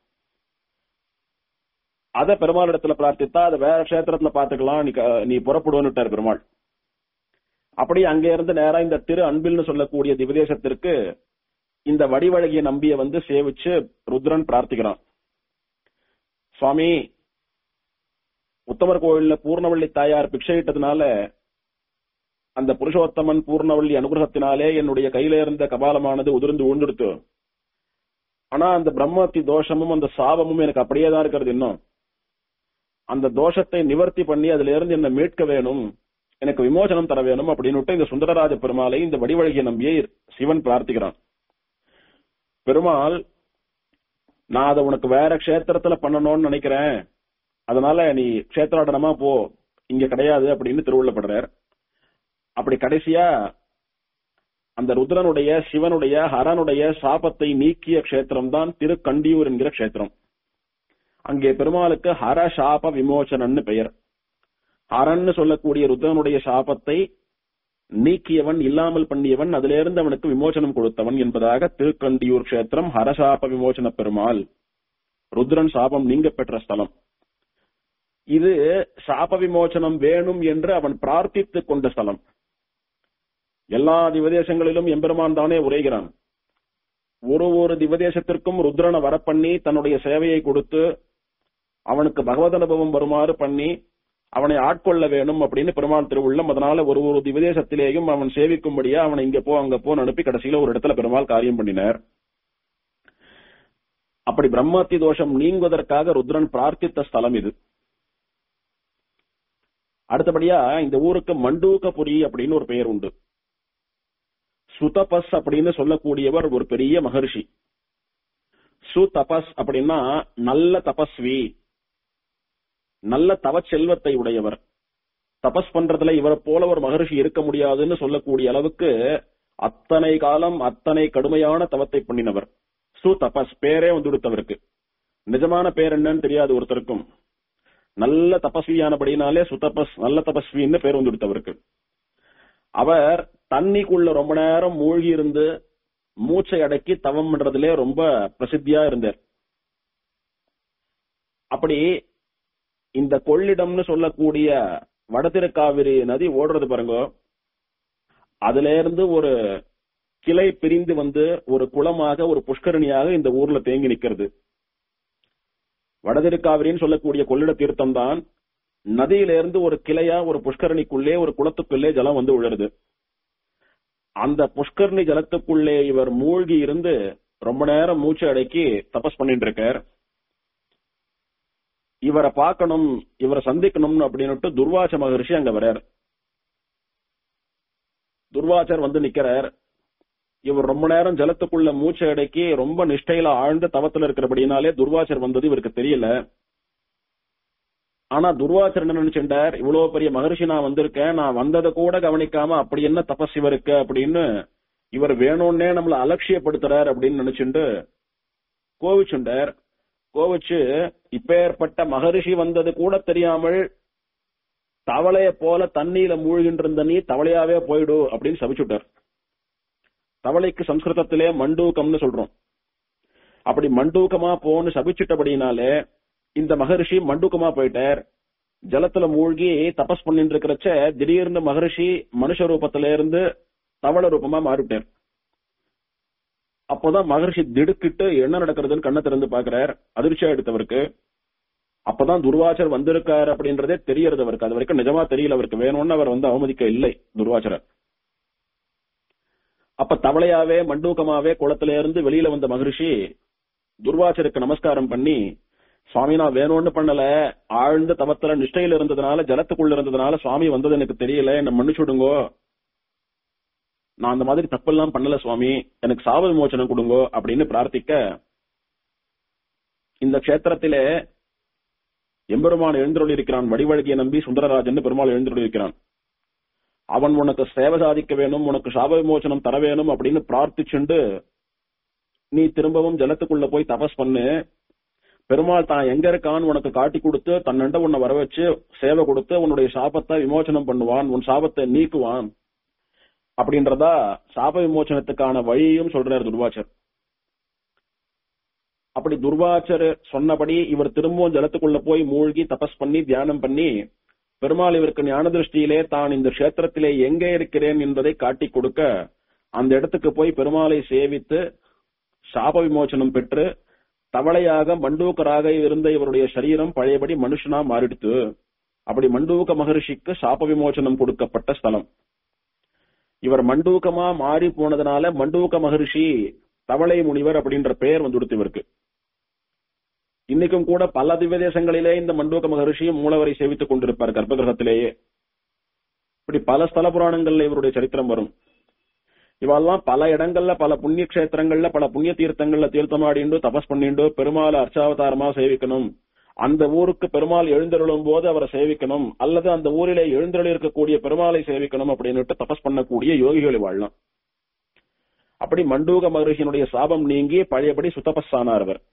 அத பெருமாளிடத்துல பிரார்த்தித்தா அதை வேற கஷேத்திரத்துல பாத்துக்கலாம் நீ க- நீ புறப்படுவன்னுட்டார் பெருமாள் அப்படி அங்க இருந்து நேரா இந்த திரு அன்பில்னு சொல்லக்கூடிய திவதேசத்திற்கு இந்த வடிவழகிய நம்பிய வந்து சேவிச்சு ருத்ரன் பிரார்த்திக்கிறான் சுவாமி உத்தமர் கோவில்ல பூர்ணவள்ளி தாயார் பிக்ஷையிட்டதுனால அந்த புருஷோத்தமன் பூர்ணவள்ளி அனுகிரகத்தினாலே என்னுடைய கையில இருந்த கபாலமானது உதிர்ந்து உழுந்துடுத்து ஆனா அந்த பிரம்மத்தி தோஷமும் அந்த சாபமும் எனக்கு அப்படியே தான் இருக்கிறது இன்னும் அந்த தோஷத்தை நிவர்த்தி பண்ணி அதுல இருந்து என்ன மீட்க வேணும் எனக்கு விமோசனம் தர வேணும் அப்படின்னு இந்த சுந்தரராஜ பெருமாளை இந்த வடிவழகிய நம்பியை சிவன் பிரார்த்திக்கிறான் பெருமாள் நான் அதை உனக்கு வேற க்ஷேத்திரத்துல பண்ணணும்னு நினைக்கிறேன் அதனால நீ க்ஷேத்ராடனமா போ இங்க கிடையாது அப்படின்னு திருவுள்ளப்படுறார் அப்படி கடைசியா அந்த ருத்ரனுடைய சிவனுடைய ஹரனுடைய சாபத்தை நீக்கிய க்ஷேத்திரம் தான் திருக்கண்டியூர் என்கிற க்ஷேத்திரம் அங்கே பெருமாளுக்கு ஹர சாப விமோசனன்னு பெயர் ஹரன்னு சொல்லக்கூடிய ருத்ரனுடைய சாபத்தை நீக்கியவன் இல்லாமல் பண்ணியவன் அதிலிருந்து அவனுக்கு விமோசனம் கொடுத்தவன் என்பதாக திருக்கண்டியூர் க்ஷேத்திரம் ஹரசாப விமோசன பெருமாள் ருத்ரன் சாபம் நீங்க பெற்ற ஸ்தலம் இது சாப விமோசனம் வேணும் என்று அவன் பிரார்த்தித்துக் கொண்ட ஸ்தலம் எல்லா திவதேசங்களிலும் எம்பெருமான் தானே உரைகிறான் ஒரு ஒரு திவதேசத்திற்கும் ருத்ரனை வரப்பண்ணி தன்னுடைய சேவையை கொடுத்து அவனுக்கு பகவத் அனுபவம் வருமாறு பண்ணி அவனை ஆட்கொள்ள வேணும் அப்படின்னு பெருமாள் திருவுள்ளம் அதனால ஒரு ஒரு திவதேசத்திலேயும் அவன் சேவிக்கும்படியா அவனை இங்க போ அங்க போன்னு அனுப்பி கடைசியில ஒரு இடத்துல பெருமாள் காரியம் பண்ணினார் அப்படி பிரம்மத்தி தோஷம் நீங்குவதற்காக ருத்ரன் பிரார்த்தித்த ஸ்தலம் இது அடுத்தபடியா இந்த ஊருக்கு மண்டூகபுரி அப்படின்னு ஒரு பெயர் உண்டு சுதபஸ் அப்படின்னு சொல்லக்கூடியவர் ஒரு பெரிய மகர்ஷி சுதபஸ் அப்படின்னா நல்ல தபஸ்வி நல்ல தவச்செல்வத்தை உடையவர் தபஸ் பண்றதுல இவரை போல ஒரு மகர்ஷி இருக்க முடியாதுன்னு சொல்லக்கூடிய அளவுக்கு அத்தனை காலம் அத்தனை கடுமையான தவத்தை பண்ணினவர் சு தபஸ் பேரே வந்து கொடுத்தவருக்கு நிஜமான பேர் என்னன்னு தெரியாது ஒருத்தருக்கும் நல்ல தபஸ்வியானபடினாலே சுதபஸ் நல்ல தபஸ்வின்னு பேர் வந்து கொடுத்தவருக்கு அவர் தண்ணிக்குள்ள ரொம்ப நேரம் மூழ்கி இருந்து மூச்சை அடக்கி தவம் பண்றதுலே ரொம்ப பிரசித்தியா இருந்தார் அப்படி இந்த கொள்ளிடம்னு சொல்லக்கூடிய வடதிருக்காவிரி நதி ஓடுறது பாருங்க அதுல இருந்து ஒரு கிளை பிரிந்து வந்து ஒரு குளமாக ஒரு புஷ்கரணியாக இந்த ஊர்ல தேங்கி நிக்கிறது வடதிருக்காவிரின்னு சொல்லக்கூடிய கொள்ளிட தீர்த்தம் தான் நதியிலிருந்து ஒரு கிளையா ஒரு புஷ்கரணிக்குள்ளே ஒரு குளத்துக்குள்ளே ஜலம் வந்து விழுறது அந்த புஷ்கரணி ஜலத்துக்குள்ளே இவர் மூழ்கி இருந்து ரொம்ப நேரம் மூச்சு அடக்கி தபஸ் பண்ணிட்டு இருக்கார் இவரை பார்க்கணும் இவரை சந்திக்கணும் அப்படின்னுட்டு துர்வாச மகர்ஷி அங்க வர்றார் துர்வாசர் வந்து நிக்கிறார் இவர் ரொம்ப நேரம் ஜலத்துக்குள்ள மூச்சை அடக்கி ரொம்ப நிஷ்டையில ஆழ்ந்த தவத்துல இருக்கிறபடினாலே துர்வாசர் வந்தது இவருக்கு தெரியல ஆனா துர்வாசர் என்ன நினைச்சுட்டார் இவ்வளவு பெரிய மகர்ஷி நான் வந்திருக்கேன் நான் வந்ததை கூட கவனிக்காம அப்படி என்ன தபஸ் இவருக்கு அப்படின்னு இவர் வேணும்னே நம்மள அலட்சியப்படுத்துறார் அப்படின்னு நினைச்சுண்டு கோவிச்சுண்டார் கோவிச்சு இப்பேற்பட்ட மகரிஷி வந்தது கூட தெரியாமல் தவளைய போல தண்ணியில மூழ்கின்ற இருந்த நீ தவளையாவே போயிடு அப்படின்னு சபிச்சுட்டார் தவளைக்கு சம்ஸ்கிருதத்திலே மண்டூக்கம்னு சொல்றோம் அப்படி மண்டூக்கமா போன்னு சபிச்சுட்டபடினாலே இந்த மகரிஷி மண்டூக்கமா போயிட்டார் ஜலத்துல மூழ்கி தபஸ் பண்ணிட்டு இருக்கிறச்ச திடீர்னு மகரிஷி மனுஷ ரூபத்தில இருந்து தவள ரூபமா மாறிட்டார் அப்போதான் மகர்ஷி திடுக்கிட்டு என்ன நடக்கிறதுன்னு கண்ணை திறந்து பாக்குறார் அதிர்ச்சியா எடுத்தவருக்கு அப்பதான் துர்வாசர் வந்திருக்காரு அப்படின்றதே தெரியறது அவருக்கு அது வரைக்கும் நிஜமா தெரியல அவருக்கு வேணும்னு அவர் வந்து அவமதிக்க இல்லை துர்வாசரர் அப்ப தவளையாவே மண்டூக்கமாவே குளத்தில இருந்து வெளியில வந்த மகரிஷி துர்வாசருக்கு நமஸ்காரம் பண்ணி சுவாமி நான் வேணும்னு பண்ணல ஆழ்ந்த தவத்துல நிஷ்டையில இருந்ததுனால ஜலத்துக்குள்ள இருந்ததுனால சுவாமி வந்தது எனக்கு தெரியல என்ன மன்னிச்சுடுங்கோ நான் அந்த மாதிரி தப்பெல்லாம் பண்ணல சுவாமி எனக்கு சாவ விமோச்சனம் கொடுங்கோ அப்படின்னு பிரார்த்திக்க இந்த கஷேத்திரத்திலே எம்பெருமான் எழுந்தருளி இருக்கிறான் வடிவழகிய நம்பி சுந்தரராஜன் பெருமாள் எழுந்தருளி இருக்கிறான் அவன் உனக்கு சேவை சாதிக்க வேணும் உனக்கு சாப விமோச்சனம் தர வேணும் அப்படின்னு பிரார்த்திச்சுண்டு நீ திரும்பவும் ஜலத்துக்குள்ள போய் தபஸ் பண்ணு பெருமாள் தான் எங்க இருக்கான்னு உனக்கு காட்டி கொடுத்து தன்னண்ட உன்னை வர வச்சு சேவை கொடுத்து உன்னுடைய சாபத்தை விமோச்சனம் பண்ணுவான் உன் சாபத்தை நீக்குவான் அப்படின்றதா சாப விமோச்சனத்துக்கான வழியும் சொல்றார் துர்வாச்சர் அப்படி துர்வாச்சர் சொன்னபடி இவர் திரும்பவும் ஜலத்துக்குள்ள போய் மூழ்கி தபஸ் பண்ணி தியானம் பண்ணி பெருமாள் இவருக்கு ஞான திருஷ்டியிலே தான் இந்த கஷேத்திரத்திலே எங்கே இருக்கிறேன் என்பதை காட்டி கொடுக்க அந்த இடத்துக்கு போய் பெருமாளை சேவித்து சாப விமோச்சனம் பெற்று தவளையாக மண்டூக்கராக இருந்த இவருடைய சரீரம் பழையபடி மனுஷனா மாறிடுத்து அப்படி மண்டூக்க மகர்ஷிக்கு சாப விமோச்சனம் கொடுக்கப்பட்ட ஸ்தலம் இவர் மண்டூக்கமா மாறி போனதுனால மண்டூக்க மகர்ஷி தவளை முனிவர் அப்படின்ற பெயர் வந்து கொடுத்து இவருக்கு இன்னைக்கும் கூட பல திவ்ய தேசங்களிலே இந்த மண்டூக்க மகர்ஷியும் மூலவரை சேவித்துக் கொண்டிருப்பார் கர்ப்பகிரகத்திலேயே இப்படி பல ஸ்தல புராணங்கள்ல இவருடைய சரித்திரம் வரும் இவெல்லாம் பல இடங்கள்ல பல புண்ணிய கஷேத்திரங்கள்ல பல புண்ணிய தீர்த்தங்கள்ல தீர்த்தமாடிண்டு தபஸ் பண்ணிண்டு பெருமாள் அர்ச்சாவதாரமா சேவிக்கணும் அந்த ஊருக்கு பெருமாள் எழுந்தருளும் போது அவரை சேவிக்கணும் அல்லது அந்த ஊரிலே எழுந்தருளி இருக்கக்கூடிய பெருமாளை சேவிக்கணும் அப்படின்னுட்டு தபஸ் பண்ணக்கூடிய யோகிகளை வாழலாம் அப்படி மண்டூக மகரிஷியினுடைய சாபம் நீங்கி பழையபடி சுத்தபஸானார் அவர்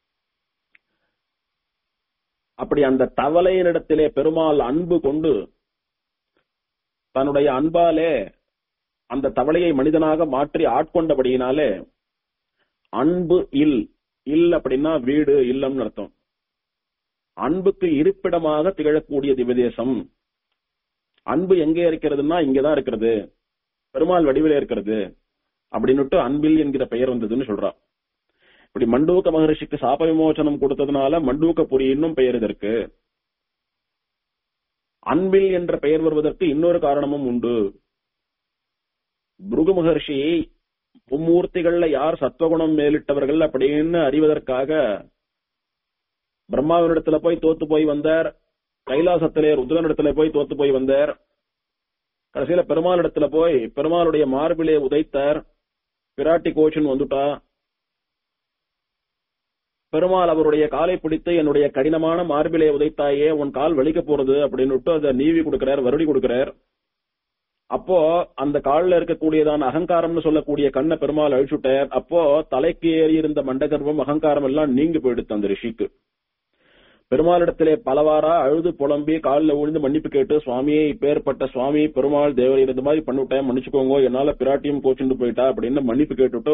அப்படி அந்த தவளையினிடத்திலே பெருமாள் அன்பு கொண்டு தன்னுடைய அன்பாலே அந்த தவளையை மனிதனாக மாற்றி ஆட்கொண்டபடியினாலே அன்பு இல் இல் அப்படின்னா வீடு இல்லம்னு அர்த்தம் அன்புக்கு இருப்பிடமாக திகழக்கூடிய திவதேசம் அன்பு எங்கே இருக்கிறதுன்னா இங்கதான் இருக்கிறது பெருமாள் வடிவிலே இருக்கிறது அப்படின்னுட்டு அன்பில் என்கிற பெயர் வந்ததுன்னு சொல்றா இப்படி மண்டூக்க மகரிஷிக்கு சாப விமோசனம் கொடுத்ததுனால மண்டூக்கபுரி இன்னும் பெயர் இதற்கு அன்பில் என்ற பெயர் வருவதற்கு இன்னொரு காரணமும் உண்டு புருகு மகர்ஷி மும்மூர்த்திகள்ல யார் சத்வகுணம் மேலிட்டவர்கள் அப்படின்னு அறிவதற்காக பிரம்மாவினிடத்துல போய் தோத்து போய் வந்தார் கைலாசத்திலே ருத்ரனிடத்துல போய் தோத்து போய் வந்தார் கடைசியில பெருமாள் இடத்துல போய் பெருமாளுடைய மார்பிலே உதைத்தார் பிராட்டி கோச்சுன்னு வந்துட்டா பெருமாள் அவருடைய காலை பிடித்து என்னுடைய கடினமான மார்பிலே உதைத்தாயே உன் கால் வலிக்க போறது அப்படின்னு அதை நீவி கொடுக்கிறார் வருடி கொடுக்கிறார் அப்போ அந்த காலில் இருக்கக்கூடியதான அகங்காரம்னு சொல்லக்கூடிய கண்ணை பெருமாள் அழிச்சுட்டார் அப்போ தலைக்கு ஏறி இருந்த மண்டகர்வம் அகங்காரம் எல்லாம் நீங்கி போயிடுத்து அந்த ரிஷிக்கு பெருமாளிடத்திலே பலவாரா அழுது புலம்பி காலில் விழுந்து மன்னிப்பு கேட்டு சுவாமியே இப்பேற்பட்ட சுவாமி பெருமாள் தேவர் இந்த மாதிரி பண்ணிவிட்டேன் மன்னிச்சுக்கோங்க என்னால பிராட்டியும் கோச்சுண்டு போயிட்டா அப்படின்னு மன்னிப்பு கேட்டுட்டு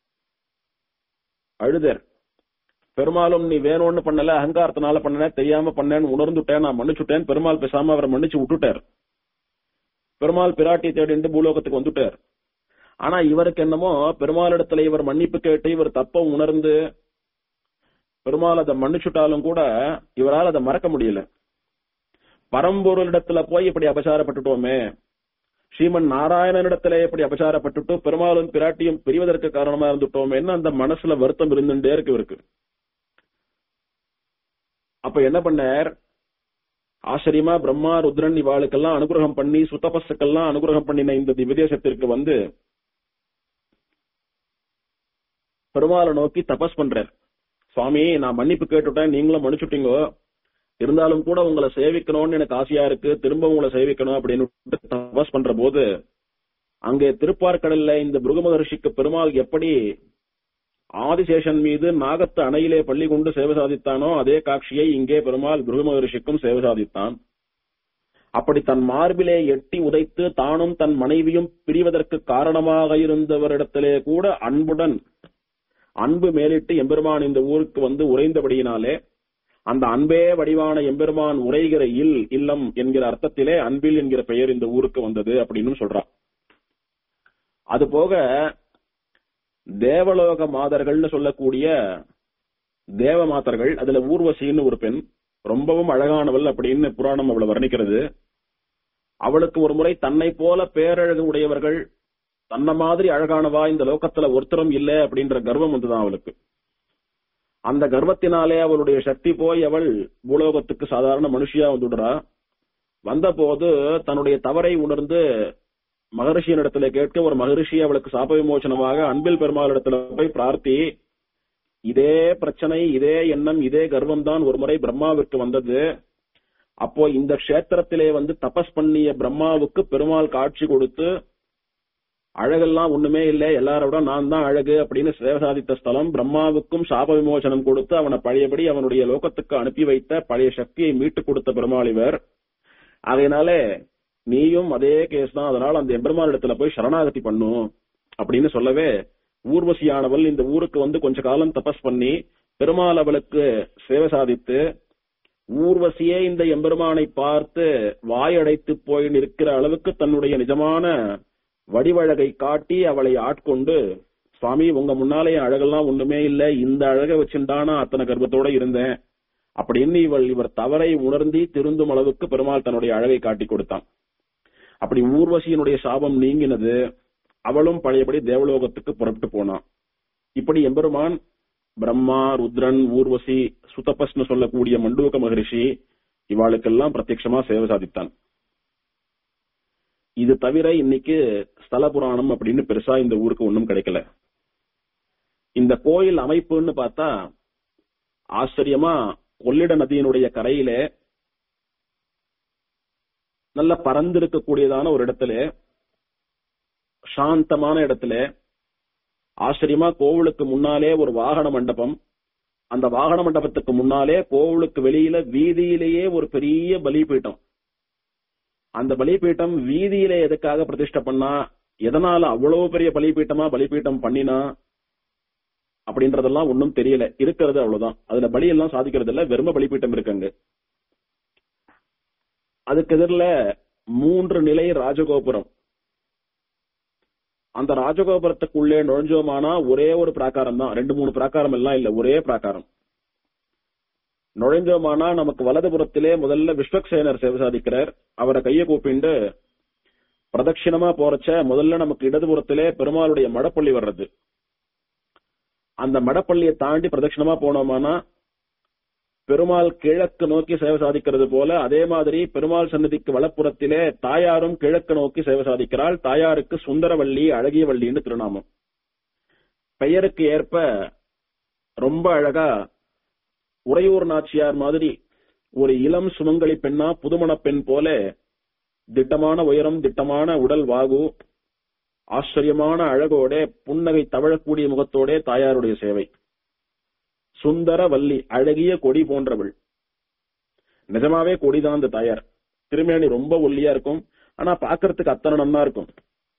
அழுதர் பெருமாளும் நீ வேணும்னு பண்ணல அகங்காரத்தினால பண்ணன தெரியாம பண்ணேன்னு உணர்ந்துட்டேன் நான் மன்னிச்சுட்டேன் பெருமாள் பேசாம அவரை மன்னிச்சு விட்டுட்டார் பெருமாள் பிராட்டி தேடிண்டு பூலோகத்துக்கு வந்துட்டார் ஆனா இவருக்கு என்னமோ பெருமாளிடத்துல இவர் மன்னிப்பு கேட்டு இவர் தப்ப உணர்ந்து பெருமாள் அதை மன்னிச்சுட்டாலும் கூட இவரால் அதை மறக்க முடியல பரம்பொருளிடத்துல போய் இப்படி அபசாரப்பட்டுட்டோமே ஸ்ரீமன் நாராயணனிடத்துல இப்படி அபசாரப்பட்டுட்டு பெருமாளும் பிராட்டியும் பிரிவதற்கு காரணமா இருந்துட்டோமேன்னு அந்த மனசுல வருத்தம் இருந்துட்டே இருக்கு இவருக்கு அப்ப என்ன பண்ணார் ஆச்சரியமா பிரம்மா ருத்ரன் இவாளுக்கெல்லாம் அனுகிரகம் பண்ணி சுத்தபஸுக்கெல்லாம் அனுகிரகம் பண்ணின இந்த திவ்யதேசத்திற்கு வந்து பெருமாளை நோக்கி தபஸ் பண்றார் சுவாமி நான் மன்னிப்பு கேட்டுட்டேன் நீங்களும் மன்னிச்சுட்டீங்க இருந்தாலும் கூட உங்களை சேவிக்கணும்னு எனக்கு ஆசையா இருக்கு திரும்ப உங்களை சேவிக்கணும் அப்படின்னு தபஸ் பண்ற போது அங்கே திருப்பார்கடல்ல இந்த பிருகு மகர்ஷிக்கு பெருமாள் எப்படி ஆதிசேஷன் மீது நாகத்து அணையிலே பள்ளி கொண்டு சேவை சாதித்தானோ அதே காட்சியை இங்கே பெருமாள் பிருகு மகர்ஷிக்கும் சேவை சாதித்தான் அப்படி தன் மார்பிலே எட்டி உதைத்து தானும் தன் மனைவியும் பிரிவதற்கு காரணமாக இருந்தவரிடத்திலே கூட அன்புடன் அன்பு மேலிட்டு எம்பெருமான் இந்த ஊருக்கு வந்து உறைந்தபடியினாலே அந்த அன்பே வடிவான எம்பெருமான் உரைகிற இல் இல்லம் என்கிற அர்த்தத்திலே அன்பில் என்கிற பெயர் இந்த ஊருக்கு வந்தது அப்படின்னு சொல்றான் அது போக தேவலோக மாதர்கள்னு சொல்லக்கூடிய தேவ மாதர்கள் அதுல ஊர்வசின்னு ஒரு பெண் ரொம்பவும் அழகானவள் அப்படின்னு புராணம் அவளை வர்ணிக்கிறது அவளுக்கு ஒரு முறை தன்னை போல பேரழகு உடையவர்கள் தன்ன மாதிரி அழகானவா இந்த லோகத்துல ஒருத்தரும் இல்ல அப்படின்ற கர்வம் வந்துதான் அவளுக்கு அந்த கர்வத்தினாலே அவளுடைய சக்தி போய் அவள் பூலோகத்துக்கு சாதாரண மனுஷியா வந்துடுறா வந்தபோது தன்னுடைய தவறை உணர்ந்து மகரிஷியின் இடத்துல கேட்க ஒரு மகரிஷி அவளுக்கு சாப விமோசனமாக அன்பில் பெருமாள் இடத்துல போய் பிரார்த்தி இதே பிரச்சனை இதே எண்ணம் இதே கர்வம் தான் ஒரு முறை பிரம்மாவிற்கு வந்தது அப்போ இந்த கஷேத்திரத்திலே வந்து தபஸ் பண்ணிய பிரம்மாவுக்கு பெருமாள் காட்சி கொடுத்து அழகெல்லாம் ஒண்ணுமே இல்ல எல்லாரோட நான் தான் அழகு அப்படின்னு சேவை சாதித்த ஸ்தலம் பிரம்மாவுக்கும் சாப விமோசனம் கொடுத்து அவனை பழையபடி அவனுடைய லோகத்துக்கு அனுப்பி வைத்த பழைய சக்தியை மீட்டு கொடுத்த பெருமாள் இவர் அதனால நீயும் அதே கேஸ் தான் அதனால அந்த எம்பெருமான் இடத்துல போய் சரணாகதி பண்ணும் அப்படின்னு சொல்லவே ஊர்வசியானவள் இந்த ஊருக்கு வந்து கொஞ்ச காலம் தபஸ் பண்ணி பெருமாள் அவளுக்கு சேவை சாதித்து ஊர்வசியே இந்த எம்பெருமானை பார்த்து வாயடைத்து போய் நிற்கிற அளவுக்கு தன்னுடைய நிஜமான வடிவழகை காட்டி அவளை ஆட்கொண்டு சுவாமி உங்க முன்னாலே என் அழகெல்லாம் ஒண்ணுமே இல்ல இந்த அழகை வச்சுட்டானா அத்தனை கர்ப்பத்தோட இருந்தேன் அப்படின்னு இவள் இவர் தவறை உணர்ந்தி திருந்தும் அளவுக்கு பெருமாள் தன்னுடைய அழகை காட்டி கொடுத்தான் அப்படி ஊர்வசியினுடைய சாபம் நீங்கினது அவளும் பழையபடி தேவலோகத்துக்கு புறப்பட்டு போனான் இப்படி எம்பெருமான் பிரம்மா ருத்ரன் ஊர்வசி சுதபஸ்னு சொல்லக்கூடிய மண்டூக மகரிஷி இவாளுக்கெல்லாம் பிரத்யட்சமா சேவை சாதித்தான் இது தவிர இன்னைக்கு ஸ்தல புராணம் அப்படின்னு பெருசா இந்த ஊருக்கு ஒன்றும் கிடைக்கல இந்த கோயில் அமைப்புன்னு பார்த்தா ஆச்சரியமா கொள்ளிட நதியினுடைய கரையில நல்ல பறந்திருக்கக்கூடியதான ஒரு இடத்துல சாந்தமான இடத்துல ஆச்சரியமா கோவிலுக்கு முன்னாலே ஒரு வாகன மண்டபம் அந்த வாகன மண்டபத்துக்கு முன்னாலே கோவிலுக்கு வெளியில வீதியிலேயே ஒரு பெரிய பலிபீட்டம் அந்த பலிபீட்டம் வீதியில எதுக்காக பிரதிஷ்டை பண்ணா எதனால அவ்வளவு பெரிய பலிபீட்டமா பலிபீட்டம் பண்ணினா அப்படின்றதெல்லாம் ஒன்னும் தெரியல இருக்கிறது அவ்வளவுதான் அதுல பலி எல்லாம் சாதிக்கிறது இல்ல வெறும பலிபீட்டம் இருக்குங்க அதுக்கு எதிரில் மூன்று நிலை ராஜகோபுரம் அந்த ராஜகோபுரத்துக்குள்ளே நுழைஞ்சோமானா ஒரே ஒரு பிராகாரம் தான் ரெண்டு மூணு பிராகாரம் எல்லாம் இல்ல ஒரே பிராகாரம் நுழைஞ்சோமானா நமக்கு வலதுபுறத்திலே முதல்ல விஸ்வக்சேனர் சேவை சாதிக்கிறார் அவரை கைய கூப்பிண்டு பிரதட்சிணமா போறச்ச முதல்ல நமக்கு இடதுபுறத்திலே பெருமாளுடைய மடப்பள்ளி வர்றது அந்த மடப்பள்ளியை தாண்டி பிரதட்சிணமா போனோமானா பெருமாள் கிழக்கு நோக்கி சேவை சாதிக்கிறது போல அதே மாதிரி பெருமாள் சன்னதிக்கு வலப்புறத்திலே தாயாரும் கிழக்கு நோக்கி சேவை சாதிக்கிறாள் தாயாருக்கு சுந்தரவள்ளி அழகியவள்ளின்னு திருநாமம் பெயருக்கு ஏற்ப ரொம்ப அழகா உறையூர் நாச்சியார் மாதிரி ஒரு இளம் சுமங்கலி பெண்ணா புதுமண பெண் போல திட்டமான உயரம் திட்டமான உடல் வாகு ஆச்சரியமான அழகோட புன்னகை தவழக்கூடிய முகத்தோட தாயாருடைய சேவை சுந்தர வள்ளி அழகிய கொடி போன்றவள் நிஜமாவே கொடிதான் அந்த தாயார் திருமேனி ரொம்ப ஒல்லியா இருக்கும் ஆனா பாக்குறதுக்கு அத்தனை நன்னா இருக்கும்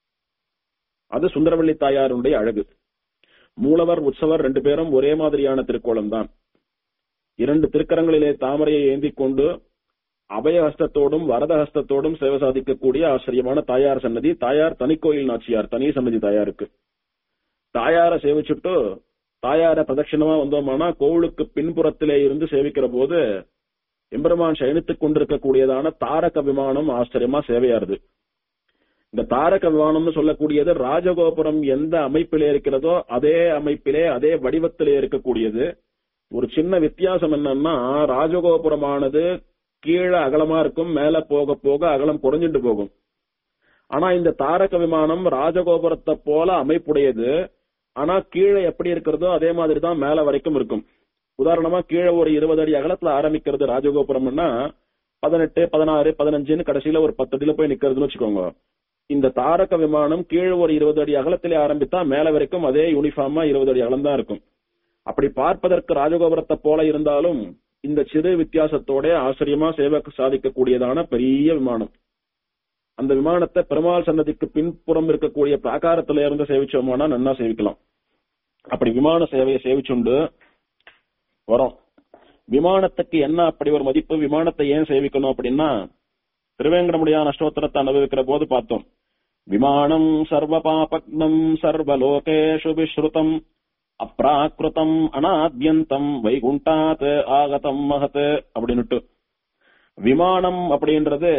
அது சுந்தரவள்ளி தாயாருடைய அழகு மூலவர் உற்சவர் ரெண்டு பேரும் ஒரே மாதிரியான திருக்கோலம் தான் இரண்டு திருக்கரங்களிலே தாமரையை ஏந்தி கொண்டு அபயஹஸ்தத்தோடும் வரதஹஸ்தத்தோடும் சேவை சாதிக்கக்கூடிய ஆச்சரியமான தாயார் சன்னதி தாயார் தனிக்கோயில் நாச்சியார் தனி சன்னதி தாயாருக்கு தாயார சேவிச்சுட்டு தாயார பிரதட்சிணமா வந்தோமானா கோவிலுக்கு பின்புறத்திலே இருந்து சேவிக்கிற போது எம்பெருமான் சயனித்துக் கொண்டிருக்கக்கூடியதான தாரக விமானம் ஆச்சரியமா சேவையாருது இந்த தாரக விமானம்னு சொல்லக்கூடியது ராஜகோபுரம் எந்த அமைப்பிலே இருக்கிறதோ அதே அமைப்பிலே அதே வடிவத்திலே இருக்கக்கூடியது ஒரு சின்ன வித்தியாசம் என்னன்னா ராஜகோபுரமானது கீழே அகலமா இருக்கும் மேல போக போக அகலம் குறைஞ்சிட்டு போகும் ஆனா இந்த தாரக விமானம் ராஜகோபுரத்தை போல அமைப்புடையது ஆனா கீழே எப்படி இருக்கிறதோ அதே மாதிரி தான் மேல வரைக்கும் இருக்கும் உதாரணமா கீழே ஒரு இருபது அடி அகலத்துல ஆரம்பிக்கிறது ராஜகோபுரம்னா பதினெட்டு பதினாறு பதினஞ்சுன்னு கடைசியில ஒரு பத்து அடியில போய் நிக்கிறதுன்னு வச்சுக்கோங்க இந்த தாரக விமானம் கீழே ஒரு இருபது அடி அகலத்திலே ஆரம்பித்தா மேல வரைக்கும் அதே யூனிஃபார்மா இருபது அடி அகலம் தான் இருக்கும் அப்படி பார்ப்பதற்கு ராஜகோபுரத்தை போல இருந்தாலும் இந்த சிறு வித்தியாசத்தோட ஆச்சரியமா சேவை சாதிக்கக்கூடியதான பெரிய விமானம் அந்த விமானத்தை பெருமாள் சன்னதிக்கு பின்புறம் இருக்கக்கூடிய பிராகாரத்துல இருந்து சேவிச்சோம்னா நன்னா சேவிக்கலாம் அப்படி விமான சேவையை சேவிச்சுண்டு வரோம் விமானத்துக்கு என்ன அப்படி ஒரு மதிப்பு விமானத்தை ஏன் சேவிக்கணும் அப்படின்னா திருவேங்கடமுடியான அஷ்டோத்திரத்தை அனுபவிக்கிற போது பார்த்தோம் விமானம் சர்வ பாபக்னம் சர்வலோகேஷு விஸ்ருதம் அப்ராக்கிருதம் அனாத்யந்தம் வைகுண்டாத் ஆகதம் மகத் அப்படின்னுட்டு விமானம் அப்படின்றது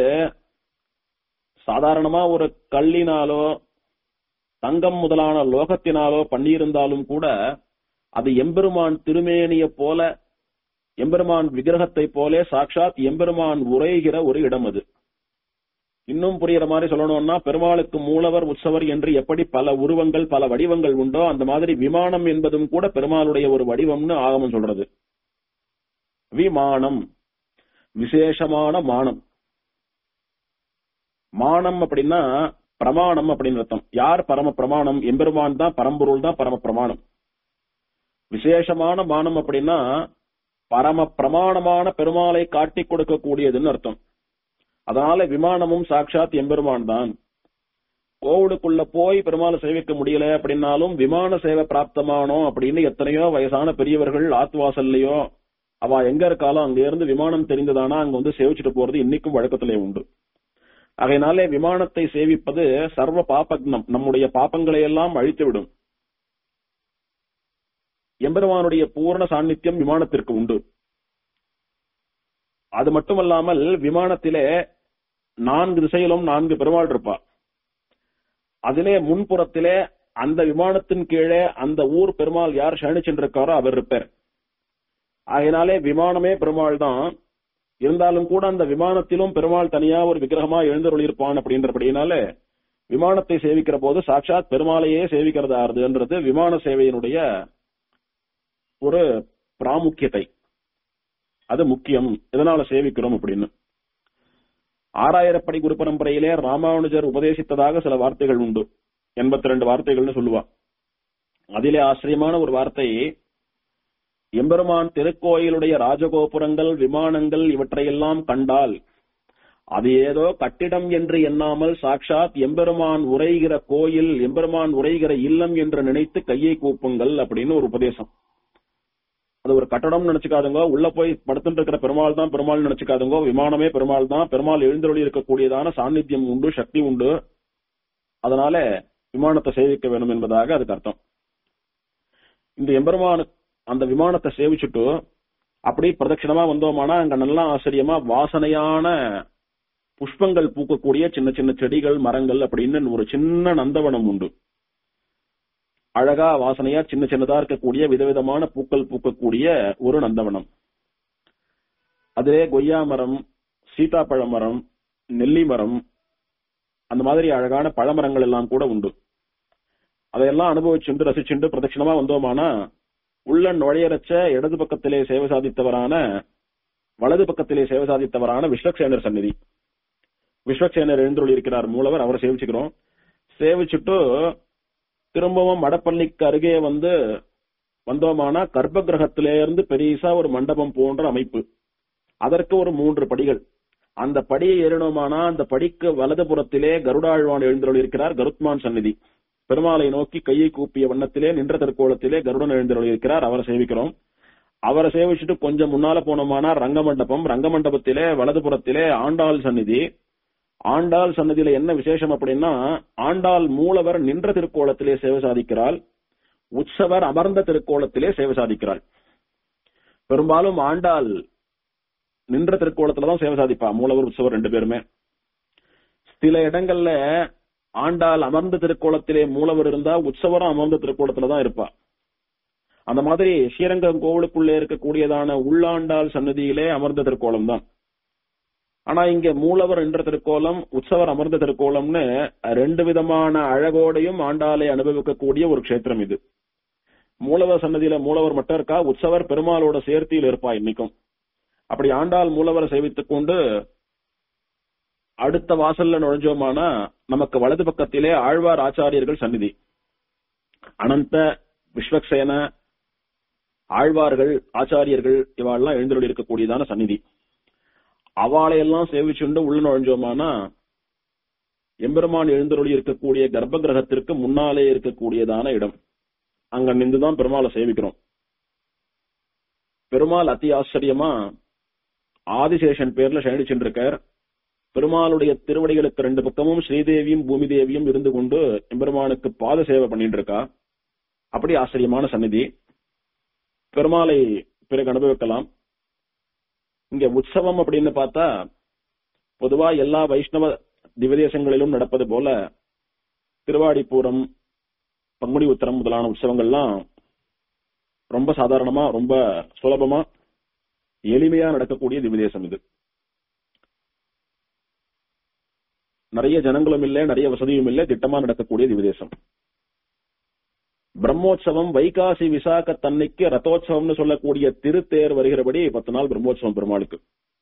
சாதாரணமா ஒரு கல்லினாலோ தங்கம் முதலான லோகத்தினாலோ பண்ணியிருந்தாலும் கூட அது எம்பெருமான் திருமேனிய போல எம்பெருமான் விக்கிரகத்தை போல சாட்சாத் எம்பெருமான் உரைகிற ஒரு இடம் அது இன்னும் புரியுற மாதிரி சொல்லணும்னா பெருமாளுக்கு மூலவர் உற்சவர் என்று எப்படி பல உருவங்கள் பல வடிவங்கள் உண்டோ அந்த மாதிரி விமானம் என்பதும் கூட பெருமாளுடைய ஒரு வடிவம்னு ஆகமம் சொல்றது விமானம் விசேஷமான மானம் மானம் அப்படின்னா பிரமாணம் அப்படின்னு அர்த்தம் யார் பரம பிரமாணம் எம்பெருமான் தான் பரம்பொருள் தான் பரம பிரமாணம் விசேஷமான மானம் அப்படின்னா பரம பிரமாணமான பெருமாளை காட்டிக் கொடுக்கக்கூடியதுன்னு அர்த்தம் அதனால விமானமும் சாட்சாத் எம்பெருமான் தான் கோவிலுக்குள்ள போய் பெருமாளை சேவிக்க முடியல அப்படின்னாலும் விமான சேவை பிராப்தமானோம் அப்படின்னு எத்தனையோ வயசான பெரியவர்கள் ஆத்வாசல்லையோ அவ எங்க இருக்காலும் அங்க இருந்து விமானம் தெரிந்ததானா அங்க வந்து சேவிச்சுட்டு போறது இன்னைக்கும் வழக்கத்திலே உண்டு ஆகையினாலே விமானத்தை சேவிப்பது சர்வ பாபக்னம் நம்முடைய பாப்பங்களை எல்லாம் அழித்துவிடும் எம்பெருமானுடைய பூர்ண சாநித்தியம் விமானத்திற்கு உண்டு அது மட்டுமல்லாமல் விமானத்திலே நான்கு திசையிலும் நான்கு பெருமாள் இருப்பா அதிலே முன்புறத்திலே அந்த விமானத்தின் கீழே அந்த ஊர் பெருமாள் யார் சயனிச்சென்றிருக்காரோ அவர் இருப்பார் ஆகையினாலே விமானமே பெருமாள் தான் இருந்தாலும் கூட அந்த விமானத்திலும் பெருமாள் தனியா ஒரு விக்கிரகமா எழுந்தருளியிருப்பான் அப்படின்றபடினால விமானத்தை சேவிக்கிற போது சாட்சாத் பெருமாளையே சேவிக்கிறதா இருதுன்றது விமான சேவையினுடைய ஒரு பிராமுக்கியத்தை அது முக்கியம் எதனால சேவிக்கிறோம் அப்படின்னு ஆறாயிரப்படி குரு பரம்பரையிலே ராமானுஜர் உபதேசித்ததாக சில வார்த்தைகள் உண்டு எண்பத்தி ரெண்டு வார்த்தைகள்னு சொல்லுவா அதிலே ஆச்சரியமான ஒரு வார்த்தை எம்பெருமான் திருக்கோயிலுடைய ராஜகோபுரங்கள் விமானங்கள் இவற்றையெல்லாம் கண்டால் அது ஏதோ கட்டிடம் என்று எண்ணாமல் சாட்சாத் எம்பெருமான் உரைகிற கோயில் எம்பெருமான் உரைகிற இல்லம் என்று நினைத்து கையை கூப்புங்கள் அப்படின்னு ஒரு உபதேசம் அது ஒரு கட்டடம் நினைச்சுக்காதுங்க உள்ள போய் படுத்துட்டு இருக்கிற பெருமாள் தான் பெருமாள் நினைச்சுக்காதுங்க விமானமே பெருமாள் தான் பெருமாள் எழுந்தருளி இருக்கக்கூடியதான சாநித்தியம் உண்டு சக்தி உண்டு அதனால விமானத்தை சேவிக்க வேணும் என்பதாக அதுக்கு அர்த்தம் இந்த எம்பெருமானு அந்த விமானத்தை சேவிச்சுட்டு அப்படி பிரதட்சிணமா வந்தோமானா அங்க நல்லா ஆச்சரியமா வாசனையான புஷ்பங்கள் பூக்கக்கூடிய சின்ன சின்ன செடிகள் மரங்கள் அப்படின்னு ஒரு சின்ன நந்தவனம் உண்டு அழகா வாசனையா சின்ன சின்னதா இருக்கக்கூடிய விதவிதமான பூக்கள் பூக்கக்கூடிய ஒரு நந்தவனம் அதிலே கொய்யா மரம் சீதாப்பழ மரம் நெல்லி மரம் அந்த மாதிரி அழகான பழமரங்கள் எல்லாம் கூட உண்டு அதையெல்லாம் அனுபவிச்சுண்டு ரசிச்சுண்டு பிரதட்சிணமா வந்தோமானா உள்ள நுழையரச்ச இடது பக்கத்திலே சேவை சாதித்தவரான வலது பக்கத்திலே சேவை சாதித்தவரான விஸ்வக்சேனர் சந்நிதி விஸ்வக்சேனர் எழுந்துள்ள இருக்கிறார் மூலவர் அவரை சேவிச்சுக்கிறோம் சேவிச்சுட்டு திரும்பவும் மடப்பள்ளிக்கு அருகே வந்து வந்தோமானா கர்ப்ப கிரகத்திலே இருந்து பெரிசா ஒரு மண்டபம் போன்ற அமைப்பு அதற்கு ஒரு மூன்று படிகள் அந்த படியை ஏறினோமானா அந்த படிக்கு வலது புறத்திலே கருடாழ்வான் எழுந்தருள் இருக்கிறார் கருத்மான் சந்நிதி பெருமாளை நோக்கி கையை கூப்பிய வண்ணத்திலே நின்ற திருக்கோலத்திலே கருடன் எழுந்தருள் இருக்கிறார் அவரை சேவிக்கிறோம் அவரை சேவிச்சுட்டு கொஞ்சம் முன்னால போனோமானா ரங்கமண்டபம் ரங்கமண்டபத்திலே வலது புறத்திலே ஆண்டாள் சந்நிதி ஆண்டாள் சன்னதியில என்ன விசேஷம் அப்படின்னா ஆண்டாள் மூலவர் நின்ற திருக்கோலத்திலே சேவை சாதிக்கிறாள் உற்சவர் அமர்ந்த திருக்கோலத்திலே சேவை சாதிக்கிறாள் பெரும்பாலும் ஆண்டாள் நின்ற திருக்கோலத்துல தான் சேவை சாதிப்பா மூலவர் உற்சவர் ரெண்டு பேருமே சில இடங்கள்ல ஆண்டாள் அமர்ந்த திருக்கோலத்திலே மூலவர் இருந்தா உற்சவரும் அமர்ந்த திருக்கோலத்துல தான் இருப்பா அந்த மாதிரி ஸ்ரீரங்கம் கோவிலுக்குள்ளே இருக்கக்கூடியதான உள்ளாண்டாள் சன்னதியிலே அமர்ந்த திருக்கோலம் தான் ஆனா இங்க மூலவர் என்ற திருக்கோலம் உற்சவர் அமர்ந்த திருக்கோலம்னு ரெண்டு விதமான அழகோடையும் ஆண்டாளை அனுபவிக்கக்கூடிய ஒரு க்ஷேத்திரம் இது மூலவர் சன்னதியில மூலவர் மட்டும் இருக்கா உற்சவர் பெருமாளோட சேர்த்தியில் இருப்பா இன்னைக்கும் அப்படி ஆண்டாள் மூலவரை சேவித்துக் கொண்டு அடுத்த வாசல்ல நுழைஞ்சோமானா நமக்கு வலது பக்கத்திலே ஆழ்வார் ஆச்சாரியர்கள் சந்நிதி அனந்த விஸ்வக்சேன ஆழ்வார்கள் ஆச்சாரியர்கள் இவாள்லாம் எழுந்தருள் இருக்கக்கூடியதான சந்நிதி அவாளையெல்லாம் சேவிச்சுண்டு உள்ள நுழைஞ்சோமானா எம்பெருமான் எழுந்தருளி இருக்கக்கூடிய கர்ப்ப கிரகத்திற்கு முன்னாலே இருக்கக்கூடியதான இடம் அங்க நின்றுதான் பெருமாளை சேவிக்கிறோம் பெருமாள் அதி ஆச்சரியமா ஆதிசேஷன் பேர்ல சயனிச்சுட்டு இருக்கார் பெருமாளுடைய திருவடிகளுக்கு ரெண்டு பக்கமும் ஸ்ரீதேவியும் பூமி தேவியும் இருந்து கொண்டு எம்பெருமானுக்கு பாத சேவை பண்ணிட்டு இருக்கா அப்படி ஆச்சரியமான சந்நிதி பெருமாளை பிறகு அனுபவிக்கலாம் இங்க உற்சவம் அப்படின்னு பார்த்தா பொதுவா எல்லா வைஷ்ணவ திவதேசங்களிலும் நடப்பது போல திருவாடிப்பூரம் பங்குனி உத்தரம் முதலான உற்சவங்கள்லாம் ரொம்ப சாதாரணமா ரொம்ப சுலபமா எளிமையா நடக்கக்கூடிய திவதேசம் இது நிறைய ஜனங்களும் இல்லை நிறைய வசதியும் இல்லை திட்டமா நடக்கக்கூடிய திவதேசம் பிரம்மோற்சவம் வைகாசி விசாக தன்னைக்கு ரதோற்சவம்னு சொல்லக்கூடிய திருத்தேர் வருகிறபடி பத்து நாள் பிரம்மோற்சவம் பெருமாளுக்கு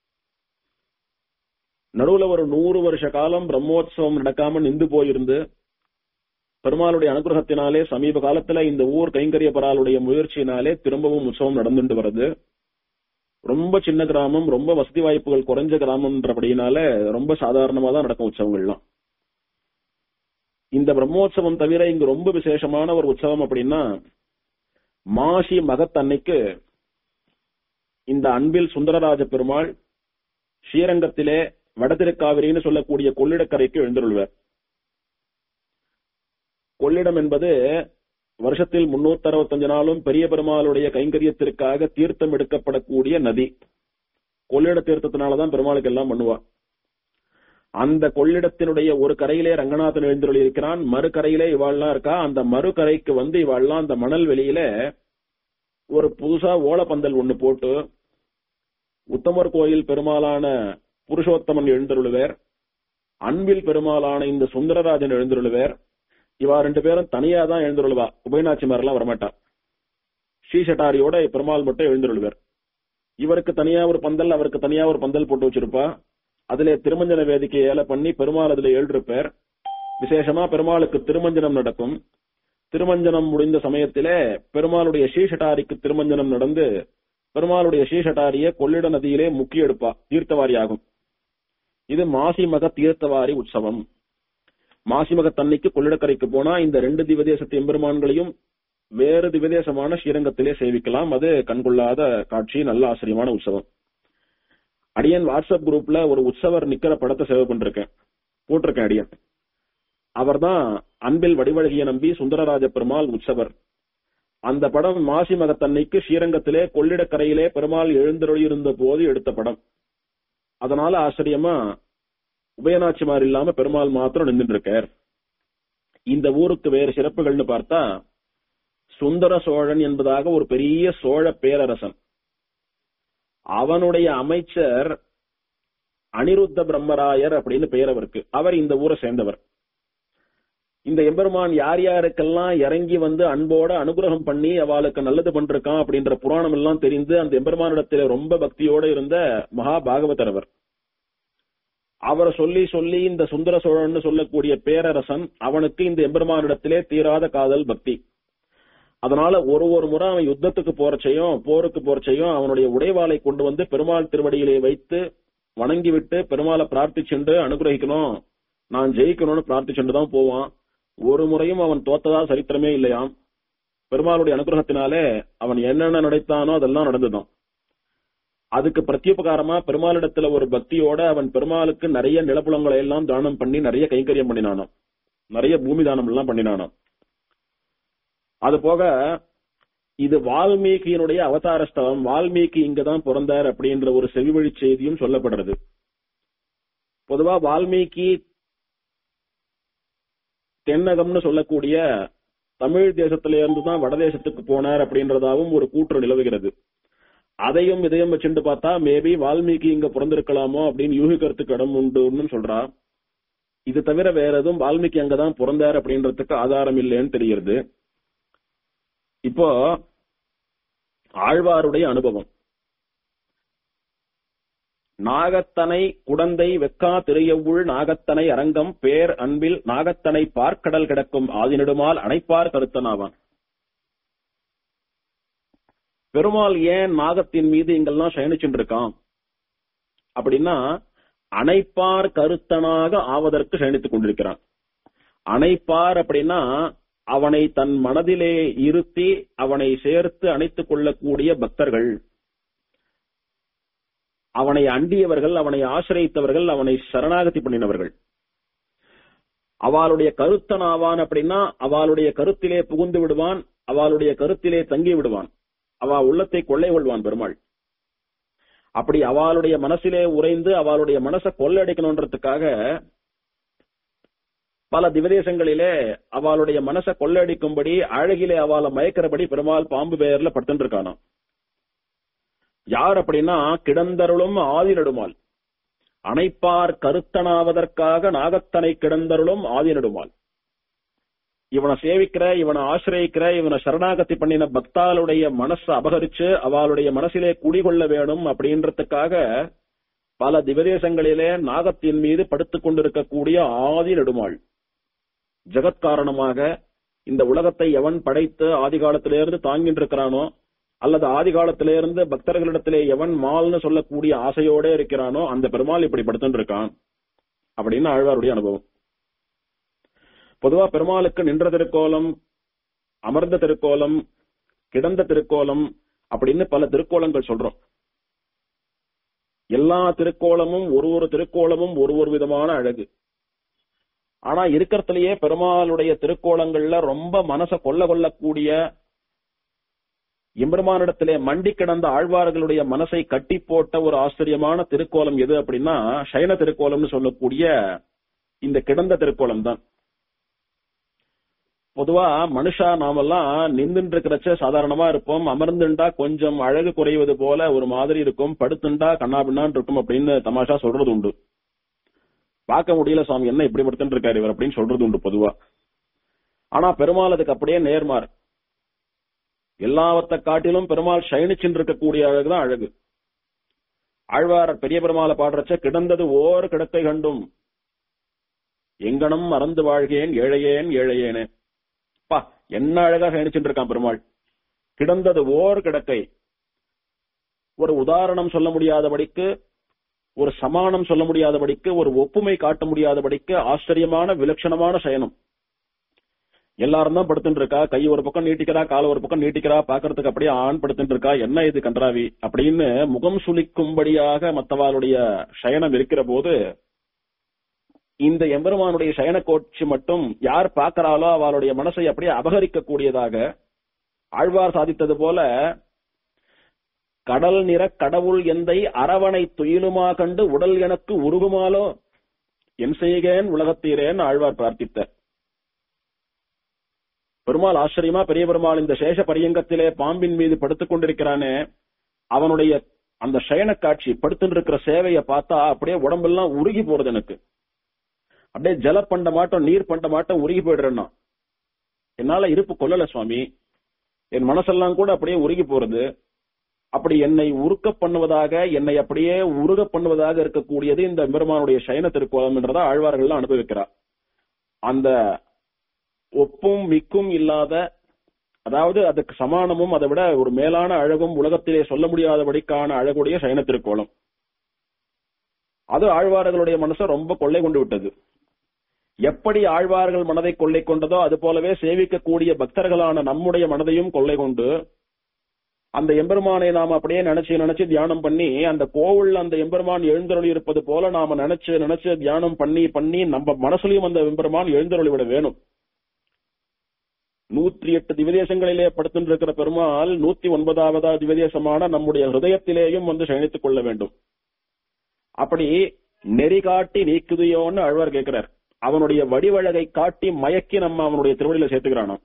நடுவுல ஒரு நூறு வருஷ காலம் பிரம்மோற்சவம் நடக்காம நின்று போயிருந்து பெருமாளுடைய அனுகிரகத்தினாலே சமீப காலத்துல இந்த ஊர் கைங்கரிய பராளுடைய முயற்சியினாலே திரும்பவும் உற்சவம் நடந்துட்டு வருது ரொம்ப சின்ன கிராமம் ரொம்ப வசதி வாய்ப்புகள் குறைஞ்ச கிராமம்ன்றபடினால ரொம்ப சாதாரணமா தான் நடக்கும் உற்சவங்கள்லாம் இந்த பிரம்மோற்சவம் தவிர இங்க ரொம்ப விசேஷமான ஒரு உற்சவம் அப்படின்னா மாசி மகத்தன்னைக்கு இந்த அன்பில் சுந்தரராஜ பெருமாள் ஸ்ரீரங்கத்திலே வடதிருக்காவிரின்னு சொல்லக்கூடிய கொள்ளிடக்கரைக்கு எழுந்துள்ளார் கொள்ளிடம் என்பது வருஷத்தில் முன்னூத்தி அறுபத்தஞ்சு நாளும் பெரிய பெருமாளுடைய கைங்கரியத்திற்காக தீர்த்தம் எடுக்கப்படக்கூடிய நதி கொள்ளிட தீர்த்தத்தினாலதான் பெருமாளுக்கு எல்லாம் பண்ணுவா அந்த கொள்ளிடத்தினுடைய ஒரு கரையிலே ரங்கநாதன் எழுந்தருளி இருக்கிறான் மறு கரையிலே இவாள்லாம் இருக்கா அந்த மறு கரைக்கு வந்து இவாள்லாம் அந்த மணல் வெளியில ஒரு புதுசா ஓலப்பந்தல் ஒண்ணு போட்டு உத்தமர் கோயில் பெருமாளான புருஷோத்தமன் எழுந்தருளுவேர் அன்பில் பெருமாளான இந்த சுந்தரராஜன் எழுந்தருளுவேர் இவா ரெண்டு பேரும் தனியா தான் எழுந்துருவா உபயநாச்சி மாதிரிலாம் வரமாட்டா ஸ்ரீசட்டாரியோட பெருமாள் மட்டும் எழுந்துருவார் இவருக்கு தனியா ஒரு பந்தல் அவருக்கு தனியா ஒரு பந்தல் போட்டு வச்சிருப்பா அதுல திருமஞ்சன வேதிக்கை ஏல பண்ணி பெருமாள் அதுல எழுதிருப்பார் விசேஷமா பெருமாளுக்கு திருமஞ்சனம் நடக்கும் திருமஞ்சனம் முடிந்த சமயத்திலே பெருமாளுடைய ஸ்ரீசட்டாரிக்கு திருமஞ்சனம் நடந்து பெருமாளுடைய ஸ்ரீசட்டாரிய கொள்ளிட நதியிலே முக்கிய எடுப்பா தீர்த்தவாரி ஆகும் இது மாசி மக தீர்த்தவாரி உற்சவம் மாசிமக தன்னைக்கு கொள்ளிடக்கரைக்கு போனா இந்த ரெண்டு திவதேசத்து எம்பெருமான்களையும் வேறு திவதேசமான ஸ்ரீரங்கத்திலே சேவிக்கலாம் அது கண்கொள்ளாத காட்சி நல்ல ஆச்சரியமான உற்சவம் அடியன் வாட்ஸ்அப் குரூப்ல ஒரு உற்சவர் நிக்கிற படத்தை சேவை பண்ணிருக்கேன் போட்டிருக்கேன் அடியன் அவர்தான் அன்பில் வடிவழகிய நம்பி சுந்தரராஜ பெருமாள் உற்சவர் அந்த படம் மாசி மகத்தன்னைக்கு ஸ்ரீரங்கத்திலே கொள்ளிடக்கரையிலே பெருமாள் எழுந்தருளியிருந்த போது எடுத்த படம் அதனால ஆச்சரியமா உபயநாச்சிமார் இல்லாம பெருமாள் மாத்திரம் நின்றுட்டு இருக்கார் இந்த ஊருக்கு வேறு சிறப்புகள்னு பார்த்தா சுந்தர சோழன் என்பதாக ஒரு பெரிய சோழ பேரரசன் அவனுடைய அமைச்சர் அனிருத்த பிரம்மராயர் அப்படின்னு பெயர் அவருக்கு அவர் இந்த ஊரை சேர்ந்தவர் இந்த எம்பெருமான் யார் யாருக்கெல்லாம் இறங்கி வந்து அன்போட அனுகிரகம் பண்ணி அவளுக்கு நல்லது பண்றான் அப்படின்ற புராணம் எல்லாம் தெரிந்து அந்த எம்பெருமானிடத்துல ரொம்ப பக்தியோட இருந்த மகா பாகவதர் அவர் அவரை சொல்லி சொல்லி இந்த சுந்தர சோழன் சொல்லக்கூடிய பேரரசன் அவனுக்கு இந்த எம்பெருமானிடத்திலே தீராத காதல் பக்தி அதனால ஒரு ஒரு முறை அவன் யுத்தத்துக்கு போறச்சையும் போருக்கு போறச்சையும் அவனுடைய உடைவாளை கொண்டு வந்து பெருமாள் திருவடியிலே வைத்து வணங்கி விட்டு பெருமாளை பிரார்த்திச்சுண்டு அனுகிரகிக்கணும் நான் ஜெயிக்கணும்னு பிரார்த்திச்சுண்டு தான் போவான் ஒரு முறையும் அவன் தோத்ததா சரித்திரமே இல்லையாம் பெருமாளுடைய அனுகிரகத்தினாலே அவன் என்னென்ன நினைத்தானோ அதெல்லாம் நடந்துதான் அதுக்கு பிரத்யுபகாரமா பெருமாளிடத்துல ஒரு பக்தியோட அவன் பெருமாளுக்கு நிறைய நிலப்புலங்களை எல்லாம் தானம் பண்ணி நிறைய கைங்கரியம் பண்ணினானாம் நிறைய பூமி தானம் எல்லாம் பண்ணினானாம் அது போக இது வால்மீகியினுடைய அவதார ஸ்தலம் வால்மீகி இங்கதான் பிறந்தார் அப்படின்ற ஒரு செவிவழி செய்தியும் சொல்லப்படுறது பொதுவா வால்மீகி தென்னகம்னு சொல்லக்கூடிய தமிழ் தேசத்தில இருந்து தான் வடதேசத்துக்கு போனார் அப்படின்றதாவும் ஒரு கூற்று நிலவுகிறது அதையும் இதையும் வச்சுட்டு பார்த்தா மேபி வால்மீகி இங்க பிறந்திருக்கலாமோ அப்படின்னு யூகிக்கிறதுக்கு இடம் உண்டுன்னு சொல்றா இது தவிர வேற எதுவும் வால்மீகி அங்கதான் பிறந்தார் அப்படின்றதுக்கு ஆதாரம் இல்லைன்னு தெரிகிறது இப்போ ஆழ்வாருடைய அனுபவம் நாகத்தனை குடந்தை வெக்கா திரையவுள் நாகத்தனை அரங்கம் பேர் அன்பில் நாகத்தனை பார்க்கடல் கிடக்கும் ஆதிநெடுமால் அணைப்பார் கருத்தனாவான் பெருமாள் ஏன் நாகத்தின் மீது இங்கெல்லாம் சயனிச்சுட்டு இருக்கான் அப்படின்னா அணைப்பார் கருத்தனாக ஆவதற்கு சயனித்துக் கொண்டிருக்கிறான் அணைப்பார் அப்படின்னா அவனை தன் மனதிலே இருத்தி அவனை சேர்த்து அணைத்துக் கொள்ளக்கூடிய பக்தர்கள் அவனை அண்டியவர்கள் அவனை ஆசிரியத்தவர்கள் அவனை சரணாகதி பண்ணினவர்கள் அவளுடைய கருத்தன் ஆவான் அப்படின்னா அவளுடைய கருத்திலே புகுந்து விடுவான் அவளுடைய கருத்திலே தங்கி விடுவான் அவ உள்ளத்தை கொள்ளை கொள்வான் பெருமாள் அப்படி அவளுடைய மனசிலே உறைந்து அவளுடைய மனசை கொள்ளடிக்கணுன்றதுக்காக பல திவதேசங்களிலே அவளுடைய மனசை கொள்ளடிக்கும்படி அழகிலே அவளை மயக்கிறபடி பெருமாள் பாம்பு பெயர்ல படுத்துட்டு இருக்கானாம் யார் அப்படின்னா கிடந்தருளும் ஆதி நெடுமால் அணைப்பார் கருத்தனாவதற்காக நாகத்தனை கிடந்தருளும் ஆதி நெடுமால் இவனை சேவிக்கிற இவனை ஆசிரியக்கிற இவனை சரணாகதி பண்ணின பக்தாளுடைய மனசை அபகரிச்சு அவளுடைய மனசிலே குடிகொள்ள வேணும் அப்படின்றதுக்காக பல திவதேசங்களிலே நாகத்தின் மீது படுத்துக் கொண்டிருக்கக்கூடிய ஆதி நெடுமாள் ஜெகத்காரணமாக இந்த உலகத்தை எவன் படைத்து ஆதி காலத்திலிருந்து தாங்கிட்டு இருக்கிறானோ அல்லது ஆதி காலத்திலிருந்து பக்தர்களிடத்திலே எவன் மால்னு சொல்லக்கூடிய ஆசையோட இருக்கிறானோ அந்த பெருமாள் இப்படி படுத்துட்டு இருக்கான் அப்படின்னு ஆழ்வாருடைய அனுபவம் பொதுவா பெருமாளுக்கு நின்ற திருக்கோலம் அமர்ந்த திருக்கோலம் கிடந்த திருக்கோலம் அப்படின்னு பல திருக்கோலங்கள் சொல்றோம் எல்லா திருக்கோலமும் ஒரு ஒரு திருக்கோலமும் ஒரு ஒரு விதமான அழகு ஆனா இருக்கிறதுலயே பெருமாளுடைய திருக்கோலங்கள்ல ரொம்ப மனச கொள்ள கொள்ளக்கூடிய எம்பெருமானிடத்திலே மண்டி கிடந்த ஆழ்வார்களுடைய மனசை கட்டி போட்ட ஒரு ஆச்சரியமான திருக்கோலம் எது அப்படின்னா சைன திருக்கோலம்னு சொல்லக்கூடிய இந்த கிடந்த திருக்கோலம் தான் பொதுவா மனுஷா நாமெல்லாம் நின்றுட்டு இருக்கிறச்ச சாதாரணமா இருப்போம் அமர்ந்துண்டா கொஞ்சம் அழகு குறைவது போல ஒரு மாதிரி இருக்கும் படுத்துண்டா கண்ணா பின்னான் இருக்கும் அப்படின்னு தமாஷா சொல்றது உண்டு பார்க்க முடியல சுவாமி என்ன இப்படி படுத்துட்டு இருக்காரு இவர் அப்படின்னு சொல்றது உண்டு பொதுவா ஆனா பெருமாள் அதுக்கு அப்படியே நேர்மார் எல்லாவற்றை காட்டிலும் பெருமாள் சயனிச்சுட்டு இருக்கக்கூடிய அழகுதான் அழகு ஆழ்வார் பெரிய பெருமாளை பாடுறச்ச கிடந்தது ஓர் கிடக்கை கண்டும் எங்கனம் மறந்து வாழ்கேன் ஏழையேன் ஏழையேனே பா என்ன அழகா சயனிச்சுட்டு இருக்கான் பெருமாள் கிடந்தது ஓர் கிடக்கை ஒரு உதாரணம் சொல்ல முடியாதபடிக்கு ஒரு சமானம் சொல்ல முடியாதபடிக்கு ஒரு ஒப்புமை காட்ட முடியாதபடிக்கு ஆச்சரியமான விலட்சணமான சயனம் எல்லாரும் தான் படுத்துட்டு இருக்கா கை ஒரு பக்கம் நீட்டிக்கிறா கால் ஒரு பக்கம் நீட்டிக்கிறா பாக்குறதுக்கு அப்படியே ஆண் படுத்துட்டு இருக்கா என்ன இது கன்றாவி அப்படின்னு முகம் சுளிக்கும்படியாக மத்தவாளுடைய சயனம் இருக்கிற போது இந்த எம்பெருமானுடைய சயன கோட்சி மட்டும் யார் பார்க்கிறாளோ அவளுடைய மனசை அப்படியே அபகரிக்க கூடியதாக ஆழ்வார் சாதித்தது போல கடல் நிற கடவுள் எந்தை அரவணை துயிலுமா கண்டு உடல் எனக்கு உருகுமாலோ என் செய்கேன் உலகத்தீரேன் ஆழ்வார் பிரார்த்தித்த பெருமாள் ஆச்சரியமா பெரிய பெருமாள் இந்த சேஷ பரியங்கத்திலே பாம்பின் மீது படுத்துக் கொண்டிருக்கிறானே அவனுடைய அந்த சயன காட்சி படுத்துட்டு இருக்கிற சேவையை பார்த்தா அப்படியே உடம்பெல்லாம் உருகி போறது எனக்கு அப்படியே ஜல பண்ட மாட்டோம் நீர் பண்ட மாட்டோம் உருகி போயிடுறேன்னா என்னால இருப்பு கொள்ளல சுவாமி என் மனசெல்லாம் கூட அப்படியே உருகி போறது அப்படி என்னை உருக்க பண்ணுவதாக என்னை அப்படியே உருக பண்ணுவதாக இருக்கக்கூடியது இந்த பெருமானுடைய சயன திருக்கோலம் என்றதை ஆழ்வார்கள் அனுபவிக்கிறார் அந்த ஒப்பும் மிக்கும் இல்லாத அதாவது அதுக்கு சமானமும் அதை விட ஒரு மேலான அழகும் உலகத்திலே சொல்ல முடியாதபடிக்கான அழகுடைய சயன திருக்கோலம் அது ஆழ்வார்களுடைய மனசை ரொம்ப கொள்ளை கொண்டு விட்டது எப்படி ஆழ்வார்கள் மனதை கொள்ளை கொண்டதோ அது போலவே சேவிக்கக்கூடிய பக்தர்களான நம்முடைய மனதையும் கொள்ளை கொண்டு அந்த எம்பெருமானை நாம் அப்படியே நினைச்சு நினைச்சு தியானம் பண்ணி அந்த கோவில்ல அந்த எம்பெருமான் எழுந்தருளி இருப்பது போல நாம நினைச்சு நினைச்சு தியானம் பண்ணி பண்ணி நம்ம மனசுலயும் அந்த எம்பெருமான் எழுந்தருளி விட வேணும் நூற்றி எட்டு திவதேசங்களிலே படுத்துட்டு இருக்கிற பெருமாள் நூத்தி ஒன்பதாவது திவதேசமான நம்முடைய ஹிருதயத்திலேயும் வந்து சயனித்துக் கொள்ள வேண்டும் அப்படி நெறி காட்டி நீக்குதையோன்னு அழ்வார் கேட்கிறார் அவனுடைய வடிவழகை காட்டி மயக்கி நம்ம அவனுடைய திருவடியில சேர்த்துக்கிறானாம்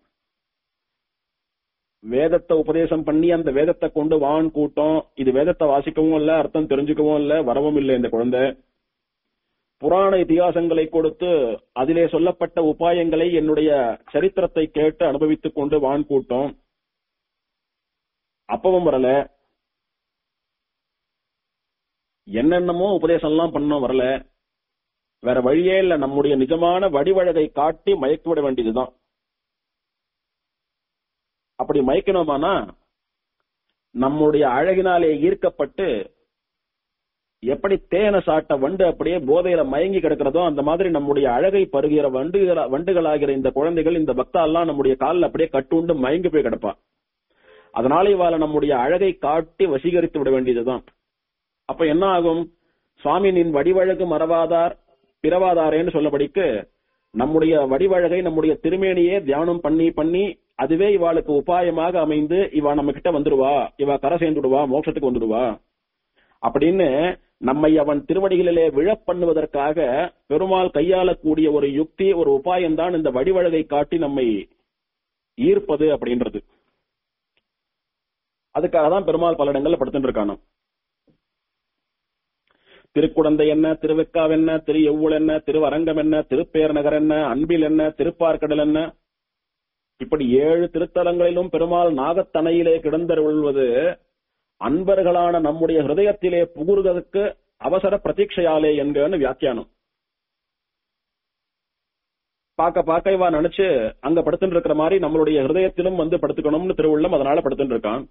வேதத்தை உபதேசம் பண்ணி அந்த வேதத்தை கொண்டு வான் கூட்டம் இது வேதத்தை வாசிக்கவும் இல்ல அர்த்தம் தெரிஞ்சுக்கவும் இல்ல வரவும் இல்லை இந்த குழந்தை புராண இதிகாசங்களை கொடுத்து அதிலே சொல்லப்பட்ட உபாயங்களை என்னுடைய சரித்திரத்தை கேட்டு அனுபவித்துக் கொண்டு வான் கூட்டம் அப்பவும் வரல என்னென்னமோ உபதேசம் எல்லாம் பண்ணோம் வரல வேற வழியே இல்ல நம்முடைய நிஜமான வடிவழகை காட்டி மயக்கி விட வேண்டியதுதான் அப்படி மயக்கணுமானா நம்முடைய அழகினாலே ஈர்க்கப்பட்டு எப்படி தேன சாட்ட வண்டு அப்படியே போதையில மயங்கி கிடக்கிறதோ அந்த மாதிரி நம்முடைய அழகை பருகிற வண்டுகள வண்டுகளாகிற இந்த குழந்தைகள் இந்த பக்தா எல்லாம் நம்முடைய காலில் அப்படியே கட்டுண்டு மயங்கி போய் கிடப்பா அதனால இவாள நம்முடைய அழகை காட்டி வசீகரித்து விட வேண்டியதுதான் அப்ப என்ன ஆகும் சுவாமி நின் வடிவழகு மறவாதார் பிறவாதாரேன்னு சொல்லபடிக்கு நம்முடைய வடிவழகை நம்முடைய திருமேனியே தியானம் பண்ணி பண்ணி அதுவே இவாளுக்கு உபாயமாக அமைந்து இவா நம்ம கிட்ட வந்துடுவா இவா கரை சேர்ந்துடுவா மோட்சத்துக்கு வந்துடுவா அப்படின்னு நம்மை அவன் திருவடிகளிலே விழப் பண்ணுவதற்காக பெருமாள் கையாளக்கூடிய ஒரு யுக்தி ஒரு உபாயம்தான் இந்த வடிவழகை காட்டி நம்மை ஈர்ப்பது அப்படின்றது அதுக்காக தான் பெருமாள் பல இடங்கள்ல படுத்துட்டு இருக்கானோ திருக்குடந்தை என்ன திருவெக்காவ் என்ன திரு எவ்வளவு என்ன திருவரங்கம் என்ன திருப்பேர் நகர் என்ன அன்பில் என்ன திருப்பார்கடல் என்ன இப்படி ஏழு திருத்தலங்களிலும் பெருமாள் நாகத்தனையிலே கிடந்தருள்வது அன்பர்களான நம்முடைய ஹிருதயத்திலே புகுறுவதற்கு அவசர பிரதீட்சையாலே என்கன்னு வியாக்கியானம் பார்க்க பார்க்க இவா நினைச்சு அங்க படுத்துட்டு இருக்கிற மாதிரி நம்மளுடைய ஹிருதயத்திலும் வந்து படுத்துக்கணும்னு திருவுள்ளம் அதனால படுத்துட்டு இருக்கான்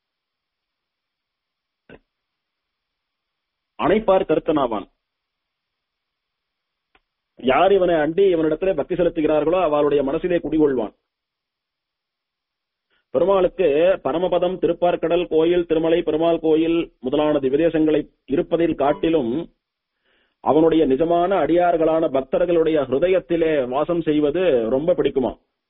அணைப்பார் கருத்தனாவான் யார் இவனை அண்டி இவனிடத்திலே பக்தி செலுத்துகிறார்களோ அவளுடைய மனசிலே குடிகொள்வான் பெருமாளுக்கு பரமபதம் திருப்பார்கடல் கோயில் திருமலை பெருமாள் கோயில் முதலான திவதேசங்களை இருப்பதில் காட்டிலும் அவனுடைய நிஜமான அடியார்களான பக்தர்களுடைய ஹிருதயத்திலே வாசம் செய்வது ரொம்ப பிடிக்குமா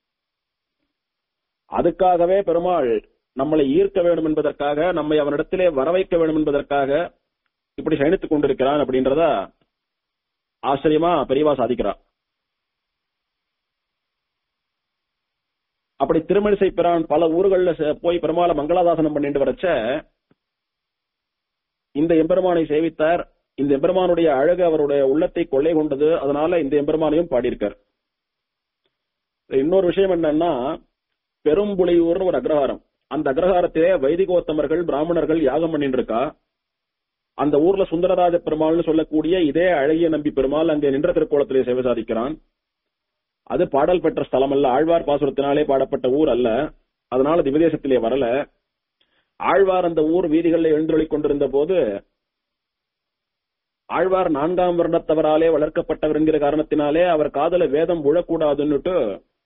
அதுக்காகவே பெருமாள் நம்மளை ஈர்க்க வேண்டும் என்பதற்காக நம்மை அவனிடத்திலே வர வைக்க வேண்டும் என்பதற்காக இப்படி சயனித்துக் கொண்டிருக்கிறான் அப்படின்றத ஆச்சரியமா பெரியவா சாதிக்கிறார் அப்படி திருமணிசை பிரான் பல ஊர்கள்ல சே- போய் பெருமாளை மங்களாதாசனம் பண்ணிட்டு வரச்ச இந்த எம்பெருமானை சேவித்தார் இந்த எம்பெருமானுடைய அழகு அவருடைய உள்ளத்தை கொள்ளை கொண்டது அதனால இந்த எம்பெருமானையும் பாடியிருக்கார் இன்னொரு விஷயம் என்னன்னா பெரும்புலியூர்னு ஒரு அக்ரஹாரம் அந்த அக்ரஹாரத்திலே வைதிகோத்தமர்கள் பிராமணர்கள் யாகம் பண்ணிட்டு இருக்கா அந்த ஊர்ல சுந்தரராஜ பெருமாள்னு சொல்லக்கூடிய இதே அழகிய நம்பி பெருமாள் அங்கே நின்ற திருக்கோலத்திலே சேவை சாதிக்கிறான் அது பாடல் பெற்ற ஸ்தலம் அல்ல ஆழ்வார் பாசுரத்தினாலே பாடப்பட்ட ஊர் அல்ல அதனால திவதேசத்திலே வரல ஆழ்வார் அந்த ஊர் வீதிகளில் எழுந்தொழிக் கொண்டிருந்த போது ஆழ்வார் நான்காம் வருடத்தவராலே வளர்க்கப்பட்டவர் என்கிற காரணத்தினாலே அவர் காதல வேதம் விழக்கூடாதுன்னுட்டு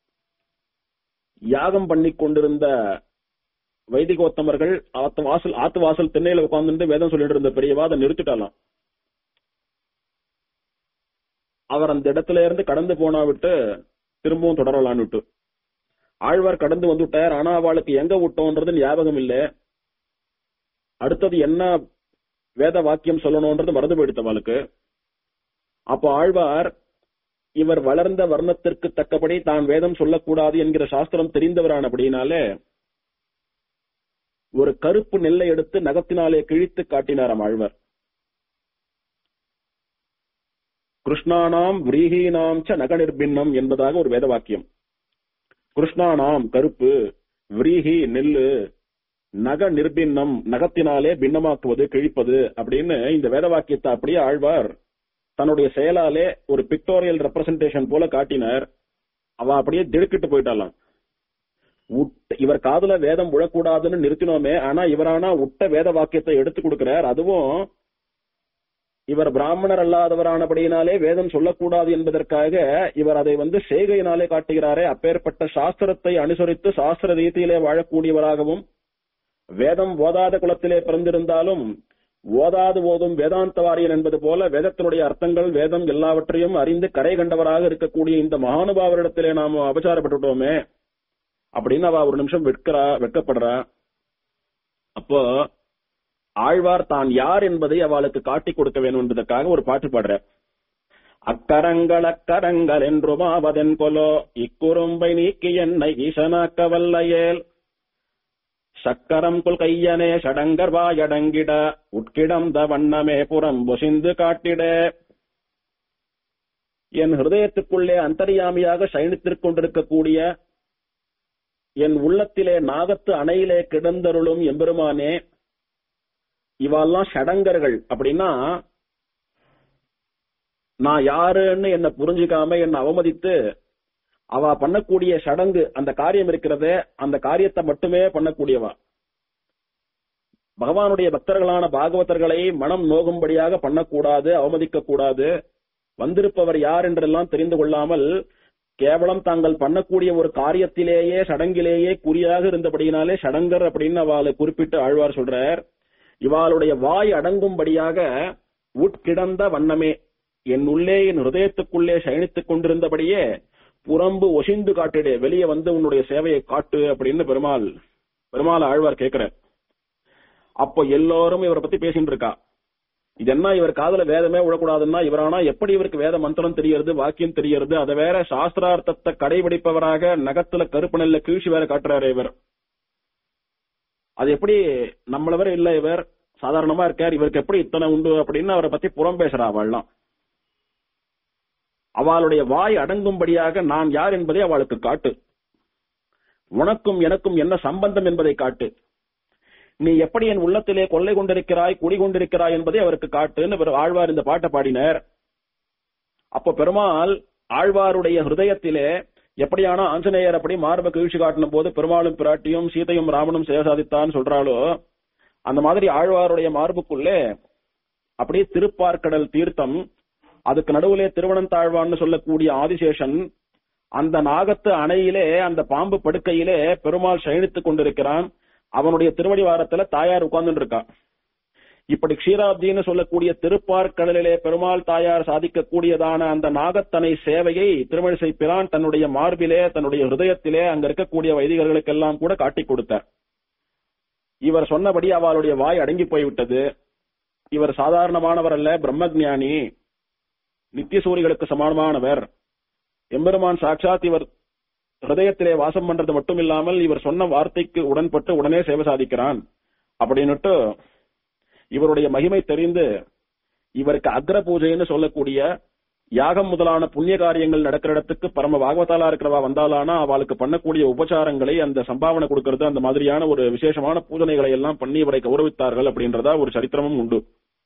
யாகம் பண்ணி கொண்டிருந்த வைதிகோத்தமர்கள் ஆத்து வாசல் ஆத்து வாசல் திண்ணையில உட்கார்ந்து வேதம் சொல்லிட்டு இருந்த பெரியவா அதை நிறுத்திட்டாலாம் அவர் அந்த இடத்துல இருந்து கடந்து போனா விட்டு திரும்பவும் தொடரலான்னு விட்டு ஆழ்வார் கடந்து வந்து விட்டார் ஆனா அவளுக்கு எங்க விட்டோன்றது ஞாபகம் இல்ல அடுத்தது என்ன வேத வாக்கியம் சொல்லணும்ன்றது மறந்து போயிடுத்து அவளுக்கு அப்போ ஆழ்வார் இவர் வளர்ந்த வர்ணத்திற்கு தக்கபடி தான் வேதம் சொல்லக்கூடாது என்கிற சாஸ்திரம் தெரிந்தவரானபடினாலே ஒரு கருப்பு நெல்லை எடுத்து நகத்தினாலே கிழித்து காட்டினாராம் ஆழ்வார் கிருஷ்ணானாம் விரீஹீனாம் ச நக நிர்பின்னம் என்பதாக ஒரு வேத வாக்கியம் கிருஷ்ணானாம் கருப்பு விரீஹி நெல்லு நக நிர்பின்னம் நகத்தினாலே பின்னமாக்குவது கிழிப்பது அப்படின்னு இந்த வேத வாக்கியத்தை அப்படியே ஆழ்வார் தன்னுடைய செயலாலே ஒரு பிக்டோரியல் ரெப்ரசன்டேஷன் போல காட்டினார் அவ அப்படியே திடுக்கிட்டு போயிட்டாலாம் உட்- இவர் காதுல வேதம் விழக்கூடாதுன்னு நிறுத்தினோமே ஆனா இவரானா உட்ட வேத வாக்கியத்தை எடுத்து கொடுக்கிறார் அதுவும் இவர் பிராமணர் அல்லாதவரானபடியினாலே வேதம் சொல்லக்கூடாது என்பதற்காக இவர் அதை வந்து செய்கையினாலே காட்டுகிறாரே அப்பேற்பட்ட சாஸ்திரத்தை அனுசரித்து சாஸ்திர ரீதியிலே வாழக்கூடியவராகவும் வேதம் ஓதாத குலத்திலே பிறந்திருந்தாலும் ஓதாது ஓதும் வேதாந்த வாரியன் என்பது போல வேதத்தினுடைய அர்த்தங்கள் வேதம் எல்லாவற்றையும் அறிந்து கரை கண்டவராக இருக்கக்கூடிய இந்த மகானுபாவரிடத்திலே நாம அபச்சாரப்பட்டுட்டோமே அப்படின்னு அவ ஒரு நிமிஷம் வெட்கிறா வெட்கப்படுறா அப்போ ஆழ்வார் தான் யார் என்பதை அவளுக்கு காட்டிக் கொடுக்க வேண்டும் என்பதற்காக ஒரு பாட்டு பாடுற அக்கரங்கள் அக்கரங்கள் என்றுமாவதென் கொலோ இக்குறும்பை நீக்கி என்னை ஈசனாக்க வல்லையேல் சக்கரம் கொள் கையனே சடங்கர் வாயடங்கிட உட்கிடந்த வண்ணமே புறம் பொசிந்து காட்டிட என் ஹிருதயத்துக்குள்ளே அந்தரியாமியாக சயனித்துக் கொண்டிருக்கக்கூடிய என் உள்ளத்திலே நாகத்து அணையிலே கிடந்தருளும் எம்பெருமானே இவெல்லாம் ஷடங்கர்கள் அப்படின்னா நான் யாருன்னு என்ன புரிஞ்சுக்காம என்ன அவமதித்து அவ பண்ணக்கூடிய சடங்கு அந்த காரியம் இருக்கிறதே அந்த காரியத்தை மட்டுமே பண்ணக்கூடியவா பகவானுடைய பக்தர்களான பாகவதர்களை மனம் நோகும்படியாக பண்ணக்கூடாது அவமதிக்க கூடாது வந்திருப்பவர் யார் என்றெல்லாம் தெரிந்து கொள்ளாமல் கேவலம் தாங்கள் பண்ணக்கூடிய ஒரு காரியத்திலேயே சடங்கிலேயே குறியாக இருந்தபடியினாலே சடங்கர் அப்படின்னு அவளை குறிப்பிட்டு ஆழ்வார் சொல்றார் இவாளுடைய வாய் அடங்கும்படியாக உட்கிடந்த வண்ணமே என் உள்ளே என் ஹிருதயத்துக்குள்ளே சயனித்துக் கொண்டிருந்தபடியே புறம்பு ஒசிந்து காட்டிடு வெளியே வந்து உன்னுடைய சேவையை காட்டு அப்படின்னு பெருமாள் பெருமாள் ஆழ்வார் கேட்கிறார் அப்போ எல்லாரும் இவரை பத்தி பேசிட்டு இருக்கா இது என்ன இவர் காதுல வேதமே விடக்கூடாதுன்னா இவரானா எப்படி இவருக்கு வேத மந்திரம் தெரியறது வாக்கியம் தெரியறது அதை வேற சாஸ்திரார்த்தத்தை கடைபிடிப்பவராக நகத்துல கருப்பு நெல்ல கீழ்ச்சி வேற காட்டுறாரு இவர் அது எப்படி நம்மள வரை இல்ல இவர் சாதாரணமா இருக்கார் இவருக்கு எப்படி இத்தனை உண்டு அப்படின்னு அவரை பத்தி புறம் பேசுறா அவள்லாம் அவளுடைய வாய் அடங்கும்படியாக நான் யார் என்பதை அவளுக்கு காட்டு உனக்கும் எனக்கும் என்ன சம்பந்தம் என்பதை காட்டு நீ எப்படி என் உள்ளத்திலே கொள்ளை கொண்டிருக்கிறாய் குடிகொண்டிருக்கிறாய் என்பதை அவருக்கு காட்டுன்னு இவர் ஆழ்வார் இந்த பாட்டை பாடினார் அப்ப பெருமாள் ஆழ்வாருடைய ஹிருதயத்திலே எப்படியான ஆஞ்சநேயர் அப்படி மார்ப கீழ்ச்சி காட்டின போது பெருமாளும் பிராட்டியும் சீதையும் ராமனும் சேசாதித்தான் சொல்றாளோ அந்த மாதிரி ஆழ்வாருடைய மார்புக்குள்ளே அப்படியே திருப்பார்க்கடல் தீர்த்தம் அதுக்கு நடுவிலே திருவனந்தாழ்வான்னு சொல்லக்கூடிய ஆதிசேஷன் அந்த நாகத்து அணையிலே அந்த பாம்பு படுக்கையிலே பெருமாள் சயனித்துக் கொண்டிருக்கிறான் அவனுடைய திருவடி வாரத்துல தாயார் உட்கார்ந்துட்டு இருக்கா இப்படி க்ஷீராப்தின்னு சொல்லக்கூடிய திருப்பார்க்கடலிலே பெருமாள் தாயார் சாதிக்கக்கூடியதான அந்த நாகத்தனை சேவையை திருமழிசை பிரான் தன்னுடைய மார்பிலே தன்னுடைய ஹிருதயத்திலே அங்க இருக்கக்கூடிய வைதிகர்களுக்கெல்லாம் கூட காட்டிக் கொடுத்தார் இவர் சொன்னபடி அவளுடைய வாய் அடங்கி போய்விட்டது இவர் சாதாரணமானவர் அல்ல பிரம்மஜானி நித்தியசூரிகளுக்கு சமானமானவர் எம்பெருமான் சாட்சாத் இவர் ஹிருதயத்திலே வாசம் பண்றது மட்டும் இல்லாமல் இவர் சொன்ன வார்த்தைக்கு உடன்பட்டு உடனே சேவை சாதிக்கிறான் அப்படின்னுட்டு இவருடைய மகிமை தெரிந்து இவருக்கு அக்ர பூஜைன்னு சொல்லக்கூடிய யாகம் முதலான புண்ணிய காரியங்கள் நடக்கிற இடத்துக்கு பரம பாகவதாலா இருக்கிறவா வந்தாலானா அவளுக்கு பண்ணக்கூடிய உபச்சாரங்களை அந்த சம்பாவனை கொடுக்கறது அந்த மாதிரியான ஒரு விசேஷமான பூஜனைகளை எல்லாம் பண்ணி இவரை கௌரவித்தார்கள் அப்படின்றதா ஒரு சரித்திரமும் உண்டு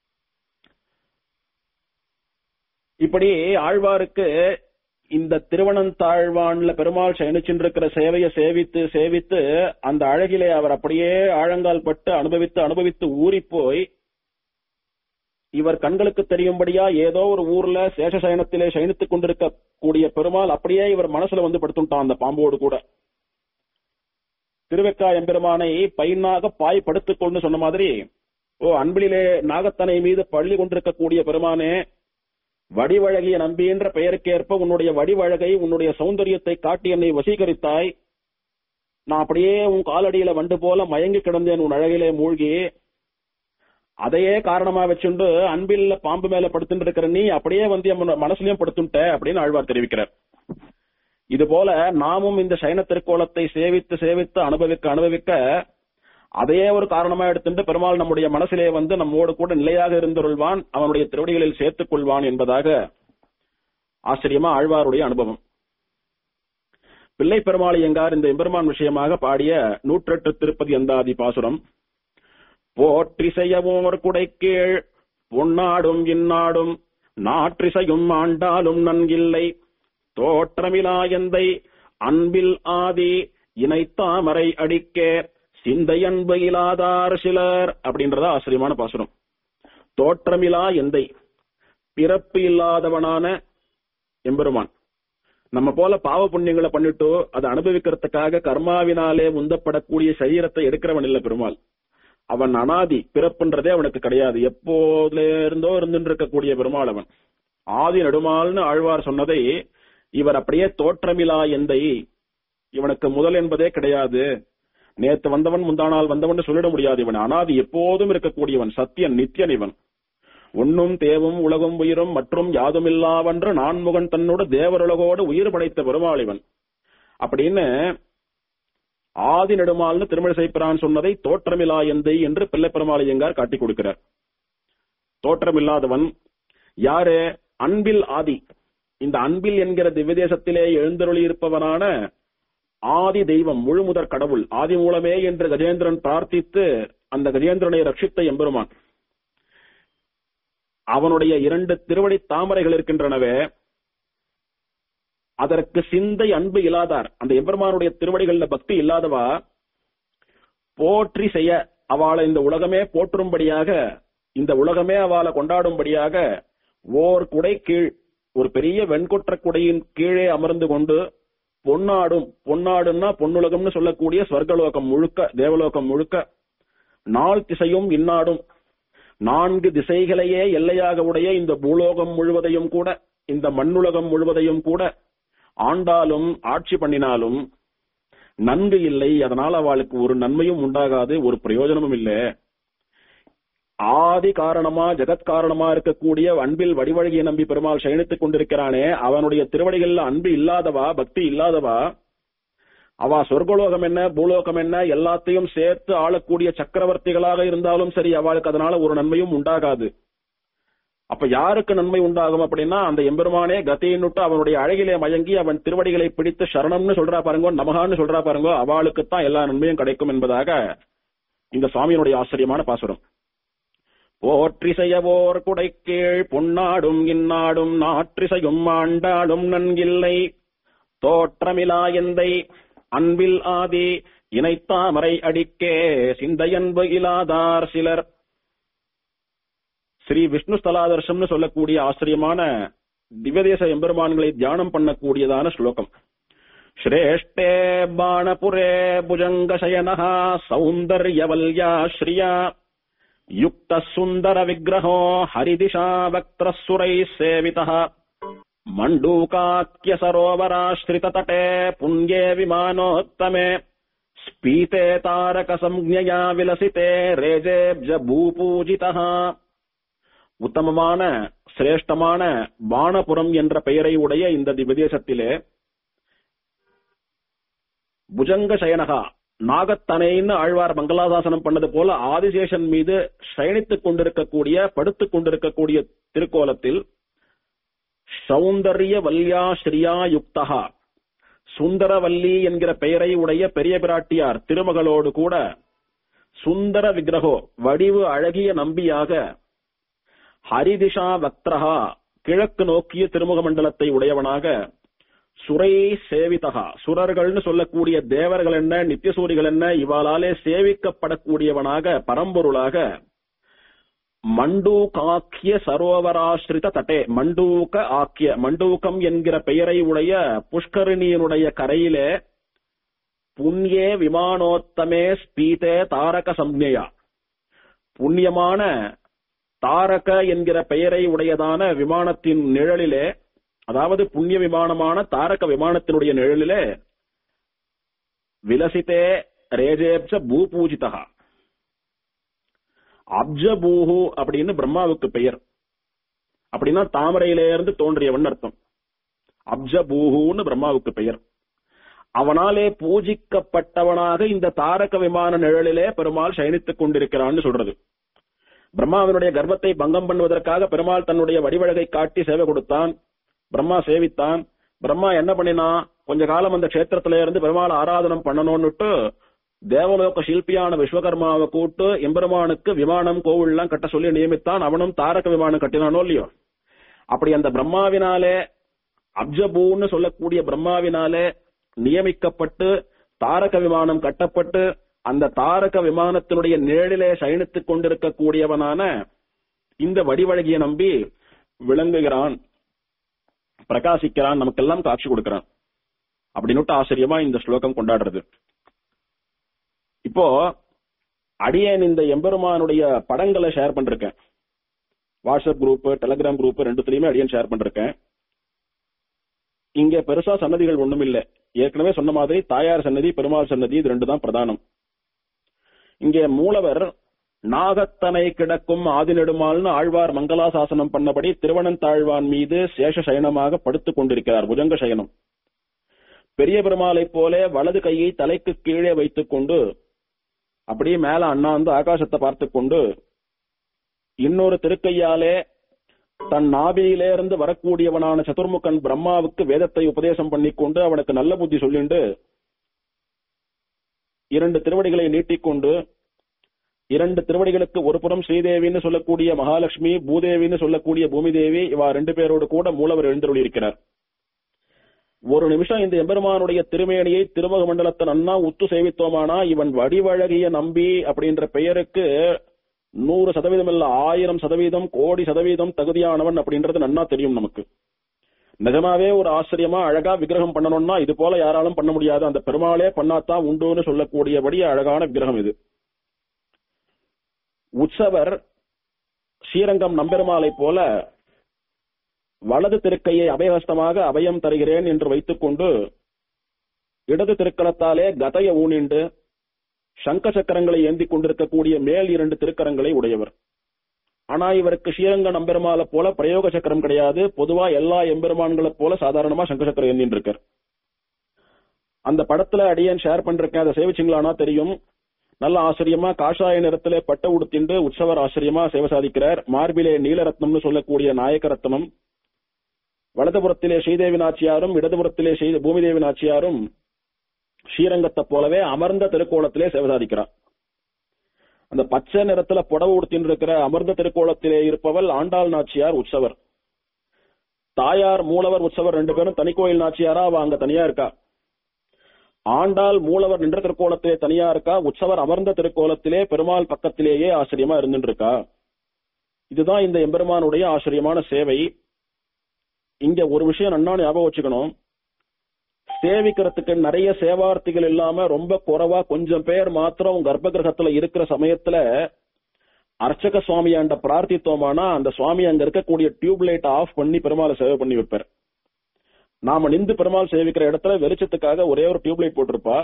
இப்படி ஆழ்வாருக்கு இந்த திருவனந்தாழ்வான்ல பெருமாள் சயனிச்சின்றிருக்கிற சேவையை சேவித்து சேவித்து அந்த அழகிலே அவர் அப்படியே ஆழங்கால் பட்டு அனுபவித்து அனுபவித்து ஊறி போய் இவர் கண்களுக்கு தெரியும்படியா ஏதோ ஒரு ஊர்ல சேஷசயனத்திலே சயனித்துக் கொண்டிருக்க கூடிய பெருமாள் அப்படியே இவர் மனசுல வந்து படுத்துட்டான் அந்த பாம்போடு கூட திருவெக்கா எம்பெருமானை பைனாக பாய் படுத்துக் கொண்டு சொன்ன மாதிரி ஓ அன்பிலே நாகத்தனை மீது பள்ளி கொண்டிருக்கக்கூடிய பெருமானே வடிவழகிய நம்பி என்ற பெயருக்கேற்ப உன்னுடைய வடிவழகை உன்னுடைய சௌந்தரியத்தை காட்டி என்னை வசீகரித்தாய் நான் அப்படியே உன் காலடியில வண்டு போல மயங்கி கிடந்தேன் உன் அழகிலே மூழ்கி அதையே காரணமா வச்சுண்டு அன்பில் பாம்பு மேல படுத்துட்டு இருக்கிற நீ அப்படியே வந்து என் மனசுலயும் படுத்துட்ட அப்படின்னு ஆழ்வார் தெரிவிக்கிறார் இது போல நாமும் இந்த சைன திருக்கோலத்தை சேவித்து சேவித்து அனுபவிக்க அனுபவிக்க அதையே ஒரு காரணமா எடுத்துட்டு பெருமாள் நம்முடைய மனசிலே வந்து நம்மோடு கூட நிலையாக இருந்தருள்வான் அவனுடைய திருவடிகளில் சேர்த்துக் கொள்வான் என்பதாக ஆச்சரியமா ஆழ்வாருடைய அனுபவம் பிள்ளை பெருமாளி எங்கார் இந்த எம்பெருமான் விஷயமாக பாடிய நூற்றெட்டு திருப்பதி அந்தாதி பாசுரம் போற்றிசையவோர் குடைக்கீழ் பொன்னாடும் இந்நாடும் நாற்றிசையும் ஆண்டாலும் நன்கில்லை தோற்றமிலா எந்தை அன்பில் ஆதி இணைத்தாமரை அடிக்கே சிந்தை அன்பு இலாதார் சிலர் அப்படின்றதா ஆச்சரியமான பாசுரம் தோற்றமிலா எந்தை பிறப்பு இல்லாதவனான எம்பெருமான் நம்ம போல பாவ புண்ணியங்களை பண்ணிட்டு அதை அனுபவிக்கிறதுக்காக கர்மாவினாலே உந்தப்படக்கூடிய சரீரத்தை எடுக்கிறவன் இல்ல பெருமாள் அவன் அனாதி பிறப்புன்றதே அவனுக்கு கிடையாது எப்போதுல இருந்தோ இருந்துட்டு இருக்கக்கூடிய பெருமாள் அவன் ஆதி நெடுமால்னு ஆழ்வார் சொன்னதை இவர் அப்படியே தோற்றமிலா எந்தை இவனுக்கு முதல் என்பதே கிடையாது நேத்து வந்தவன் முந்தானால் வந்தவன் சொல்லிட முடியாது இவன் அனாதி எப்போதும் இருக்கக்கூடியவன் சத்தியன் நித்தியன் இவன் ஒன்னும் தேவும் உலகும் உயிரும் மற்றும் யாதுமில்லாவென்று நான்முகன் தன்னோட தேவருலகோடு உயிர் படைத்த பெருமாள் இவன் அப்படின்னு ஆதி நெடுமால்னு திருமழிசை பிரான் சொன்னதை தோற்றமிலா எந்தை என்று பிள்ளை பெருமாளையங்கார் காட்டிக் கொடுக்கிறார் தோற்றமில்லாதவன் யாரு அன்பில் ஆதி இந்த அன்பில் என்கிற திவ்யதேசத்திலே எழுந்தருளி இருப்பவனான ஆதி தெய்வம் முழுமுதற் கடவுள் ஆதி மூலமே என்று கஜேந்திரன் பிரார்த்தித்து அந்த கஜேந்திரனை ரட்சித்த எம்பெருமான் அவனுடைய இரண்டு திருவடி தாமரைகள் இருக்கின்றனவே அதற்கு சிந்தை அன்பு இல்லாதார் அந்த எம்பெருமானுடைய திருவடிகள்ல பக்தி இல்லாதவா போற்றி செய்ய அவளை இந்த உலகமே போற்றும்படியாக இந்த உலகமே அவளை கொண்டாடும்படியாக ஓர் குடை கீழ் ஒரு பெரிய வெண்கொற்ற குடையின் கீழே அமர்ந்து கொண்டு பொன்னாடும் பொன்னாடுன்னா பொன்னுலகம்னு சொல்லக்கூடிய ஸ்வர்கலோகம் முழுக்க தேவலோகம் முழுக்க நாள் திசையும் இன்னாடும் நான்கு திசைகளையே எல்லையாக உடைய இந்த பூலோகம் முழுவதையும் கூட இந்த மண்ணுலகம் முழுவதையும் கூட ஆண்டாலும் ஆட்சி பண்ணினாலும் நன்கு இல்லை அதனால் அவளுக்கு ஒரு நன்மையும் உண்டாகாது ஒரு பிரயோஜனமும் இல்லை ஆதி காரணமா ஜெகத் காரணமா இருக்கக்கூடிய அன்பில் வடிவழகிய நம்பி பெருமாள் சயனித்துக் கொண்டிருக்கிறானே அவனுடைய திருவடிகள்ல அன்பு இல்லாதவா பக்தி இல்லாதவா அவ சொர்க்கலோகம் என்ன பூலோகம் என்ன எல்லாத்தையும் சேர்த்து ஆளக்கூடிய சக்கரவர்த்திகளாக இருந்தாலும் சரி அவளுக்கு அதனால ஒரு நன்மையும் உண்டாகாது அப்ப யாருக்கு நன்மை உண்டாகும் அப்படின்னா அந்த எம்பெருமானே கதையின்னுட்டு அவனுடைய அழகிலே மயங்கி அவன் திருவடிகளை பிடித்து சரணம்னு சொல்றா பாருங்க நமகான்னு சொல்றா பாருங்க அவளுக்குத்தான் எல்லா நன்மையும் கிடைக்கும் என்பதாக இந்த சுவாமியினுடைய ஆச்சரியமான பாசுரம் போற்றிசையவோர் குடைக்கீழ் பொன்னாடும் இந்நாடும் நாற்றிசையும் ஆண்டாடும் நன்கில்லை தோற்றமிலா எந்தை அன்பில் ஆதி இணைத்தாமரை அடிக்கே சிந்தையன்பு இலாதார் சிலர் ஸ்ரீ விஷ்ணு ஸ்தலாதர்ஷம்னு சொல்லக்கூடிய ஆச்சரியமான திவ்யதேச எம்பெருமான்களை தியானம் பண்ணக்கூடியதான ஸ்லோகம் ஸ்ரேஷ்டே பாணபுரே புஜங்கசயனः சௌந்தர்யவல்யா ஸ்ரியா யுக்த சுந்தர விக்கிரகோ ஹரிதிஷா வக்திரசுரை சேவிதः மண்டூகாக்கிய சரோவராश्रिततटे புண்யே விமானோத்தமே ஸ்பீதே தாரக சம்ஞயா விலசிதே ரேஜேப்ஜ பூபூஜிதः உத்தமமான சிரேஷ்டமான பாணபுரம் என்ற பெயரை உடைய இந்த விதேசத்திலே புஜங்க சயனகா நாகத்தனைன்னு ஆழ்வார் மங்களாசாசனம் பண்ணது போல ஆதிசேஷன் மீது சயனித்துக் கொண்டிருக்கக்கூடிய படுத்துக் கொண்டிருக்கக்கூடிய திருக்கோலத்தில் சௌந்தர்ய வல்யா ஸ்ரீயா யுக்தகா சுந்தரவல்லி என்கிற பெயரை உடைய பெரிய பிராட்டியார் திருமகளோடு கூட சுந்தர விக்கிரகோ வடிவு அழகிய நம்பியாக ஹரிதிஷா வக்திரஹா கிழக்கு நோக்கிய திருமுக மண்டலத்தை உடையவனாக சுரை சேவிதகா சுரர்கள்னு சொல்லக்கூடிய தேவர்கள் என்ன நித்தியசூரிகள் என்ன இவாளாலே சேவிக்கப்படக்கூடியவனாக பரம்பொருளாக மண்டூகாக்கிய சரோவராஸ்ரித தட்டே மண்டூக ஆக்கிய மண்டூகம் என்கிற பெயரை உடைய புஷ்கரிணியினுடைய கரையிலே புண்ணியே விமானோத்தமே ஸ்பீதே தாரக சம்ஞயா புண்ணியமான தாரக என்கிற பெயரை உடையதான விமானத்தின் நிழலிலே அதாவது புண்ணிய விமானமான தாரக விமானத்தினுடைய நிழலிலே விலசித்தே ரேஜேப்ச பூபூஜிதகா அப்ஜபூஹு அப்படின்னு பிரம்மாவுக்கு பெயர் அப்படின்னா தாமரையிலே இருந்து தோன்றியவன் அர்த்தம் அப்ஜபூஹுன்னு பிரம்மாவுக்கு பெயர் அவனாலே பூஜிக்கப்பட்டவனாக இந்த தாரக விமான நிழலிலே பெருமாள் சயனித்துக் கொண்டிருக்கிறான்னு சொல்றது பிரம்மாவினுடைய கர்ப்பத்தை பங்கம் பண்ணுவதற்காக பெருமாள் தன்னுடைய வடிவழகை காட்டி சேவை கொடுத்தான் பிரம்மா சேவித்தான் பிரம்மா என்ன பண்ணினா கொஞ்ச காலம் அந்த கஷேத்திரத்தில இருந்து பெருமாள் ஆராதனம் பண்ணணும்னுட்டு தேவலோக சில்பியான விஸ்வகர்மாவை கூட்டு எம்பெருமானுக்கு விமானம் கோவில்லாம் கட்ட சொல்லி நியமித்தான் அவனும் தாரக விமானம் கட்டினானோ இல்லையோ அப்படி அந்த பிரம்மாவினாலே அப்ஜபூன்னு சொல்லக்கூடிய பிரம்மாவினாலே நியமிக்கப்பட்டு தாரக விமானம் கட்டப்பட்டு அந்த தாரக விமானத்தினுடைய நிழலிலே சயனித்துக் கொண்டிருக்கக்கூடியவனான இந்த வடிவழகிய நம்பி விளங்குகிறான் பிரகாசிக்கிறான் நமக்கெல்லாம் காட்சி கொடுக்கிறான் அப்படின்னுட்டு ஆச்சரியமா இந்த ஸ்லோகம் கொண்டாடுறது இப்போ அடியேன் இந்த எம்பெருமானுடைய படங்களை ஷேர் பண்ணிருக்கேன் வாட்ஸ்அப் குரூப் டெலிகிராம் குரூப் ரெண்டுத்துலயுமே அடியேன் ஷேர் பண்ணிருக்கேன் இங்க பெருசா சன்னதிகள் ஒண்ணும் இல்ல ஏற்கனவே சொன்ன மாதிரி தாயார் சன்னதி பெருமாள் சன்னதி இது ரெண்டு தான் பிரதானம் இங்கே மூலவர் நாகத்தனை கிடக்கும் ஆதிநெடுமாள்னு ஆழ்வார் மங்களாசாசனம் பண்ணபடி திருவனந்தாழ்வான் மீது சேஷ சயனமாக படுத்துக் கொண்டிருக்கிறார் புஜங்க சயனம் பெரிய பெருமாளைப் போல வலது கையை தலைக்கு கீழே வைத்துக் கொண்டு அப்படியே மேல அண்ணாந்து ஆகாசத்தை பார்த்து கொண்டு இன்னொரு திருக்கையாலே தன் நாபியிலே இருந்து வரக்கூடியவனான சதுர்முகன் பிரம்மாவுக்கு வேதத்தை உபதேசம் பண்ணிக்கொண்டு அவனுக்கு நல்ல புத்தி சொல்லிண்டு இரண்டு திருவடிகளை நீட்டிக்கொண்டு இரண்டு திருவடிகளுக்கு ஒரு புறம் ஸ்ரீதேவின்னு சொல்லக்கூடிய மகாலட்சுமி பூதேவின்னு சொல்லக்கூடிய பூமிதேவி இவா ரெண்டு பேரோடு கூட மூலவர் எழுந்தருளியிருக்கிறார் ஒரு நிமிஷம் இந்த எம்பெருமானுடைய திருமேனியை திருமுக மண்டலத்தை நன்னா உத்து சேவித்தோமானா இவன் வடிவழகிய நம்பி அப்படின்ற பெயருக்கு நூறு சதவீதம் இல்ல ஆயிரம் சதவீதம் கோடி சதவீதம் தகுதியானவன் அப்படின்றது நன்னா தெரியும் நமக்கு நிஜமாவே ஒரு ஆச்சரியமா அழகா விக்கிரகம் பண்ணணும்னா இது போல யாராலும் பண்ண முடியாது அந்த பெருமாளே பண்ணாதான் உண்டுன்னு சொல்லக்கூடியபடி அழகான விக்கிரகம் இது உற்சவர் ஸ்ரீரங்கம் நம்பெருமாளை போல வலது திருக்கையை அபயஹஸ்தமாக அபயம் தருகிறேன் என்று வைத்துக் கொண்டு இடது திருக்கலத்தாலே கதைய ஊனிண்டு சங்க சக்கரங்களை ஏந்தி கொண்டிருக்கக்கூடிய மேல் இரண்டு திருக்கரங்களை உடையவர் ஆனா இவருக்கு ஸ்ரீரங்க நம்பெருமாளை போல பிரயோக சக்கரம் கிடையாது பொதுவா எல்லா எம்பெருமான்களை போல சாதாரணமா சங்க சக்கரம் ஏந்தின்னு இருக்கார் அந்த படத்துல அடியேன் ஷேர் பண்றேன் அதை சேவிச்சிங்களானா தெரியும் நல்ல ஆச்சரியமா காஷாய நிறத்திலே பட்ட உடுத்திண்டு உற்சவர் ஆச்சரியமா சேவை சாதிக்கிறார் மார்பிலே நீலரத்னம்னு சொல்லக்கூடிய நாயக ரத்னம் வலதுபுறத்திலே ஸ்ரீதேவி நாச்சியாரும் இடதுபுறத்திலே ஸ்ரீ பூமிதேவி நாச்சியாரும் ஸ்ரீரங்கத்தை போலவே அமர்ந்த திருக்கோலத்திலே சேவை சாதிக்கிறார் அந்த பச்சை நிறத்துல புடவை உடுத்தின்னு இருக்கிற அமர்ந்த திருக்கோலத்திலே இருப்பவள் ஆண்டாள் நாச்சியார் உற்சவர் தாயார் மூலவர் உற்சவர் ரெண்டு பேரும் தனிக்கோயில் நாச்சியாரா அவ அங்க தனியா இருக்கா ஆண்டாள் மூலவர் நின்ற திருக்கோலத்திலே தனியா இருக்கா உற்சவர் அமர்ந்த திருக்கோலத்திலே பெருமாள் பக்கத்திலேயே ஆச்சரியமா இருந்துட்டு இருக்கா இதுதான் இந்த எம்பெருமானுடைய ஆச்சரியமான சேவை இங்க ஒரு விஷயம் நன்னா ஞாபகம் வச்சுக்கணும் சேவிக்கிறதுக்கு நிறைய சேவார்த்திகள் இல்லாம ரொம்ப குறைவா கொஞ்சம் பேர் மாத்திரம் கர்ப்ப கிரகத்துல இருக்கிற சமயத்துல அர்ச்சக சுவாமியாண்ட பிரார்த்தித்தோமானா அந்த சுவாமி அங்க இருக்கக்கூடிய டியூப் லைட் ஆஃப் பண்ணி பெருமாளை சேவை பண்ணி வைப்பார் நாம நின்று பெருமாள் சேவிக்கிற இடத்துல வெளிச்சத்துக்காக ஒரே ஒரு டியூப் லைட் போட்டிருப்பா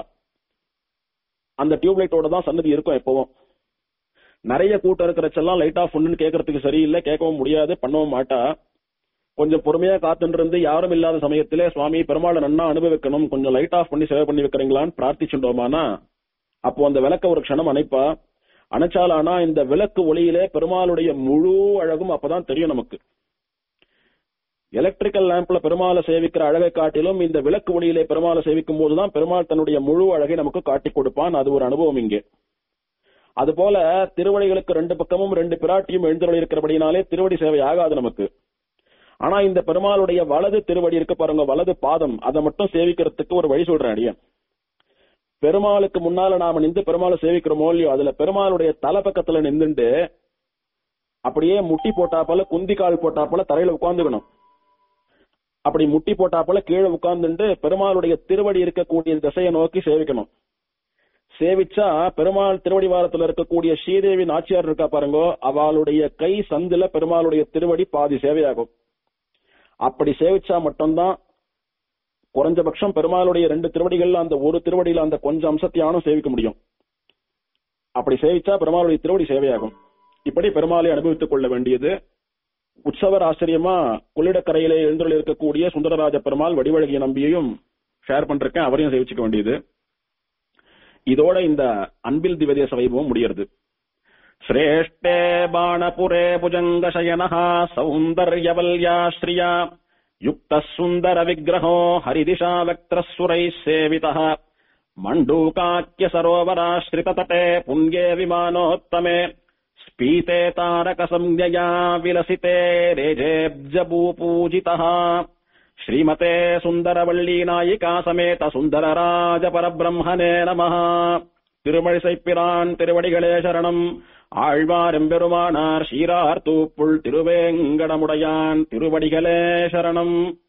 அந்த டியூப் லைட்டோட தான் சன்னதி இருக்கும் எப்பவும் நிறைய கூட்டம் இருக்கிறச்செல்லாம் லைட் ஆஃப் பண்ணுன்னு கேட்கறதுக்கு சரியில்லை கேட்கவும் முடியாது பண்ணவும் மாட்டா கொஞ்சம் பொறுமையா காத்துட்டு இருந்து யாரும் இல்லாத சமயத்திலே சுவாமி பெருமாளை நன்னா அனுபவிக்கணும் கொஞ்சம் லைட் ஆஃப் பண்ணி சேவை பண்ணி வைக்கிறீங்களான்னு பிரார்த்திச்சுட்டோமானா அப்போ அந்த விளக்க ஒரு க்ஷணம் அணைப்பா அணைச்சாலானா இந்த விளக்கு ஒளியிலே பெருமாளுடைய முழு அழகும் அப்பதான் தெரியும் நமக்கு எலக்ட்ரிக்கல் லேம்ப்ல பெருமாளை சேவிக்கிற அழகை காட்டிலும் இந்த விளக்கு ஒளியிலே பெருமாளை சேவிக்கும் போதுதான் பெருமாள் தன்னுடைய முழு அழகை நமக்கு காட்டி கொடுப்பான் அது ஒரு அனுபவம் இங்கே அதுபோல திருவடிகளுக்கு ரெண்டு பக்கமும் ரெண்டு பிராட்டியும் எழுந்தருளி இருக்கிறபடினாலே திருவடி சேவை ஆகாது நமக்கு ஆனா இந்த பெருமாளுடைய வலது திருவடி இருக்கு பாருங்க வலது பாதம் அதை மட்டும் சேவிக்கிறதுக்கு ஒரு வழி சொல்றேன் அடியன் பெருமாளுக்கு முன்னால நாம நின்று பெருமாளை சேவிக்கிறோமோ இல்லையோ அதுல பெருமாளுடைய தலை பக்கத்துல நின்றுண்டு அப்படியே முட்டி போட்டாப்பல குந்தி கால் போட்டாப்பல தரையில உட்கார்ந்துக்கணும் அப்படி முட்டி போட்டாப்பல கீழே உட்கார்ந்துட்டு பெருமாளுடைய திருவடி இருக்கக்கூடிய திசையை நோக்கி சேவிக்கணும் சேவிச்சா பெருமாள் திருவடி வாரத்துல இருக்கக்கூடிய ஸ்ரீதேவி நாச்சியார் இருக்கா பாருங்க அவளுடைய கை சந்துல பெருமாளுடைய திருவடி பாதி சேவையாகும் அப்படி சேவிச்சா மட்டும்தான் குறைஞ்சபட்சம் பெருமாளுடைய ரெண்டு திருவடிகள்ல அந்த ஒரு திருவடியில அந்த கொஞ்சம் அம்சத்தையானும் சேவிக்க முடியும் அப்படி சேவிச்சா பெருமாளுடைய திருவடி சேவையாகும் இப்படி பெருமாளை அனுபவித்துக் கொள்ள வேண்டியது உற்சவர் ஆச்சரியமா கொள்ளிடக்கரையிலே எழுந்துள்ள இருக்கக்கூடிய சுந்தரராஜ பெருமாள் வடிவழகிய நம்பியையும் ஷேர் பண்றேன் அவரையும் சேவிச்சுக்க வேண்டியது இதோட இந்த அன்பில் திவதேச வைபவம் முடியறது श्रेष्ठे बाणपुरे भुजङ्गशयनः सौन्दर्यवल्याश्रिया युक्तः सुन्दरविग्रहो हरिदिशा वक्त्रः सेवितः मण्डूकाख्यसरोवराश्रिततटे पुण्ये विमानोत्तमे स्पीते तारकसंज्ञया विलसिते रेजेब्जभूपूजितः श्रीमते सुन्दरवल्लीनायिका समेत सुन्दरराजपरब्रह्मणे नमः திருமழிசைப்பிரான் திருவடிகளே சரணம் ஆழ்வாரெம்பெருமானார் சீரார் தூப்புள் திருவேங்கடமுடையான் திருவடிகளே சரணம்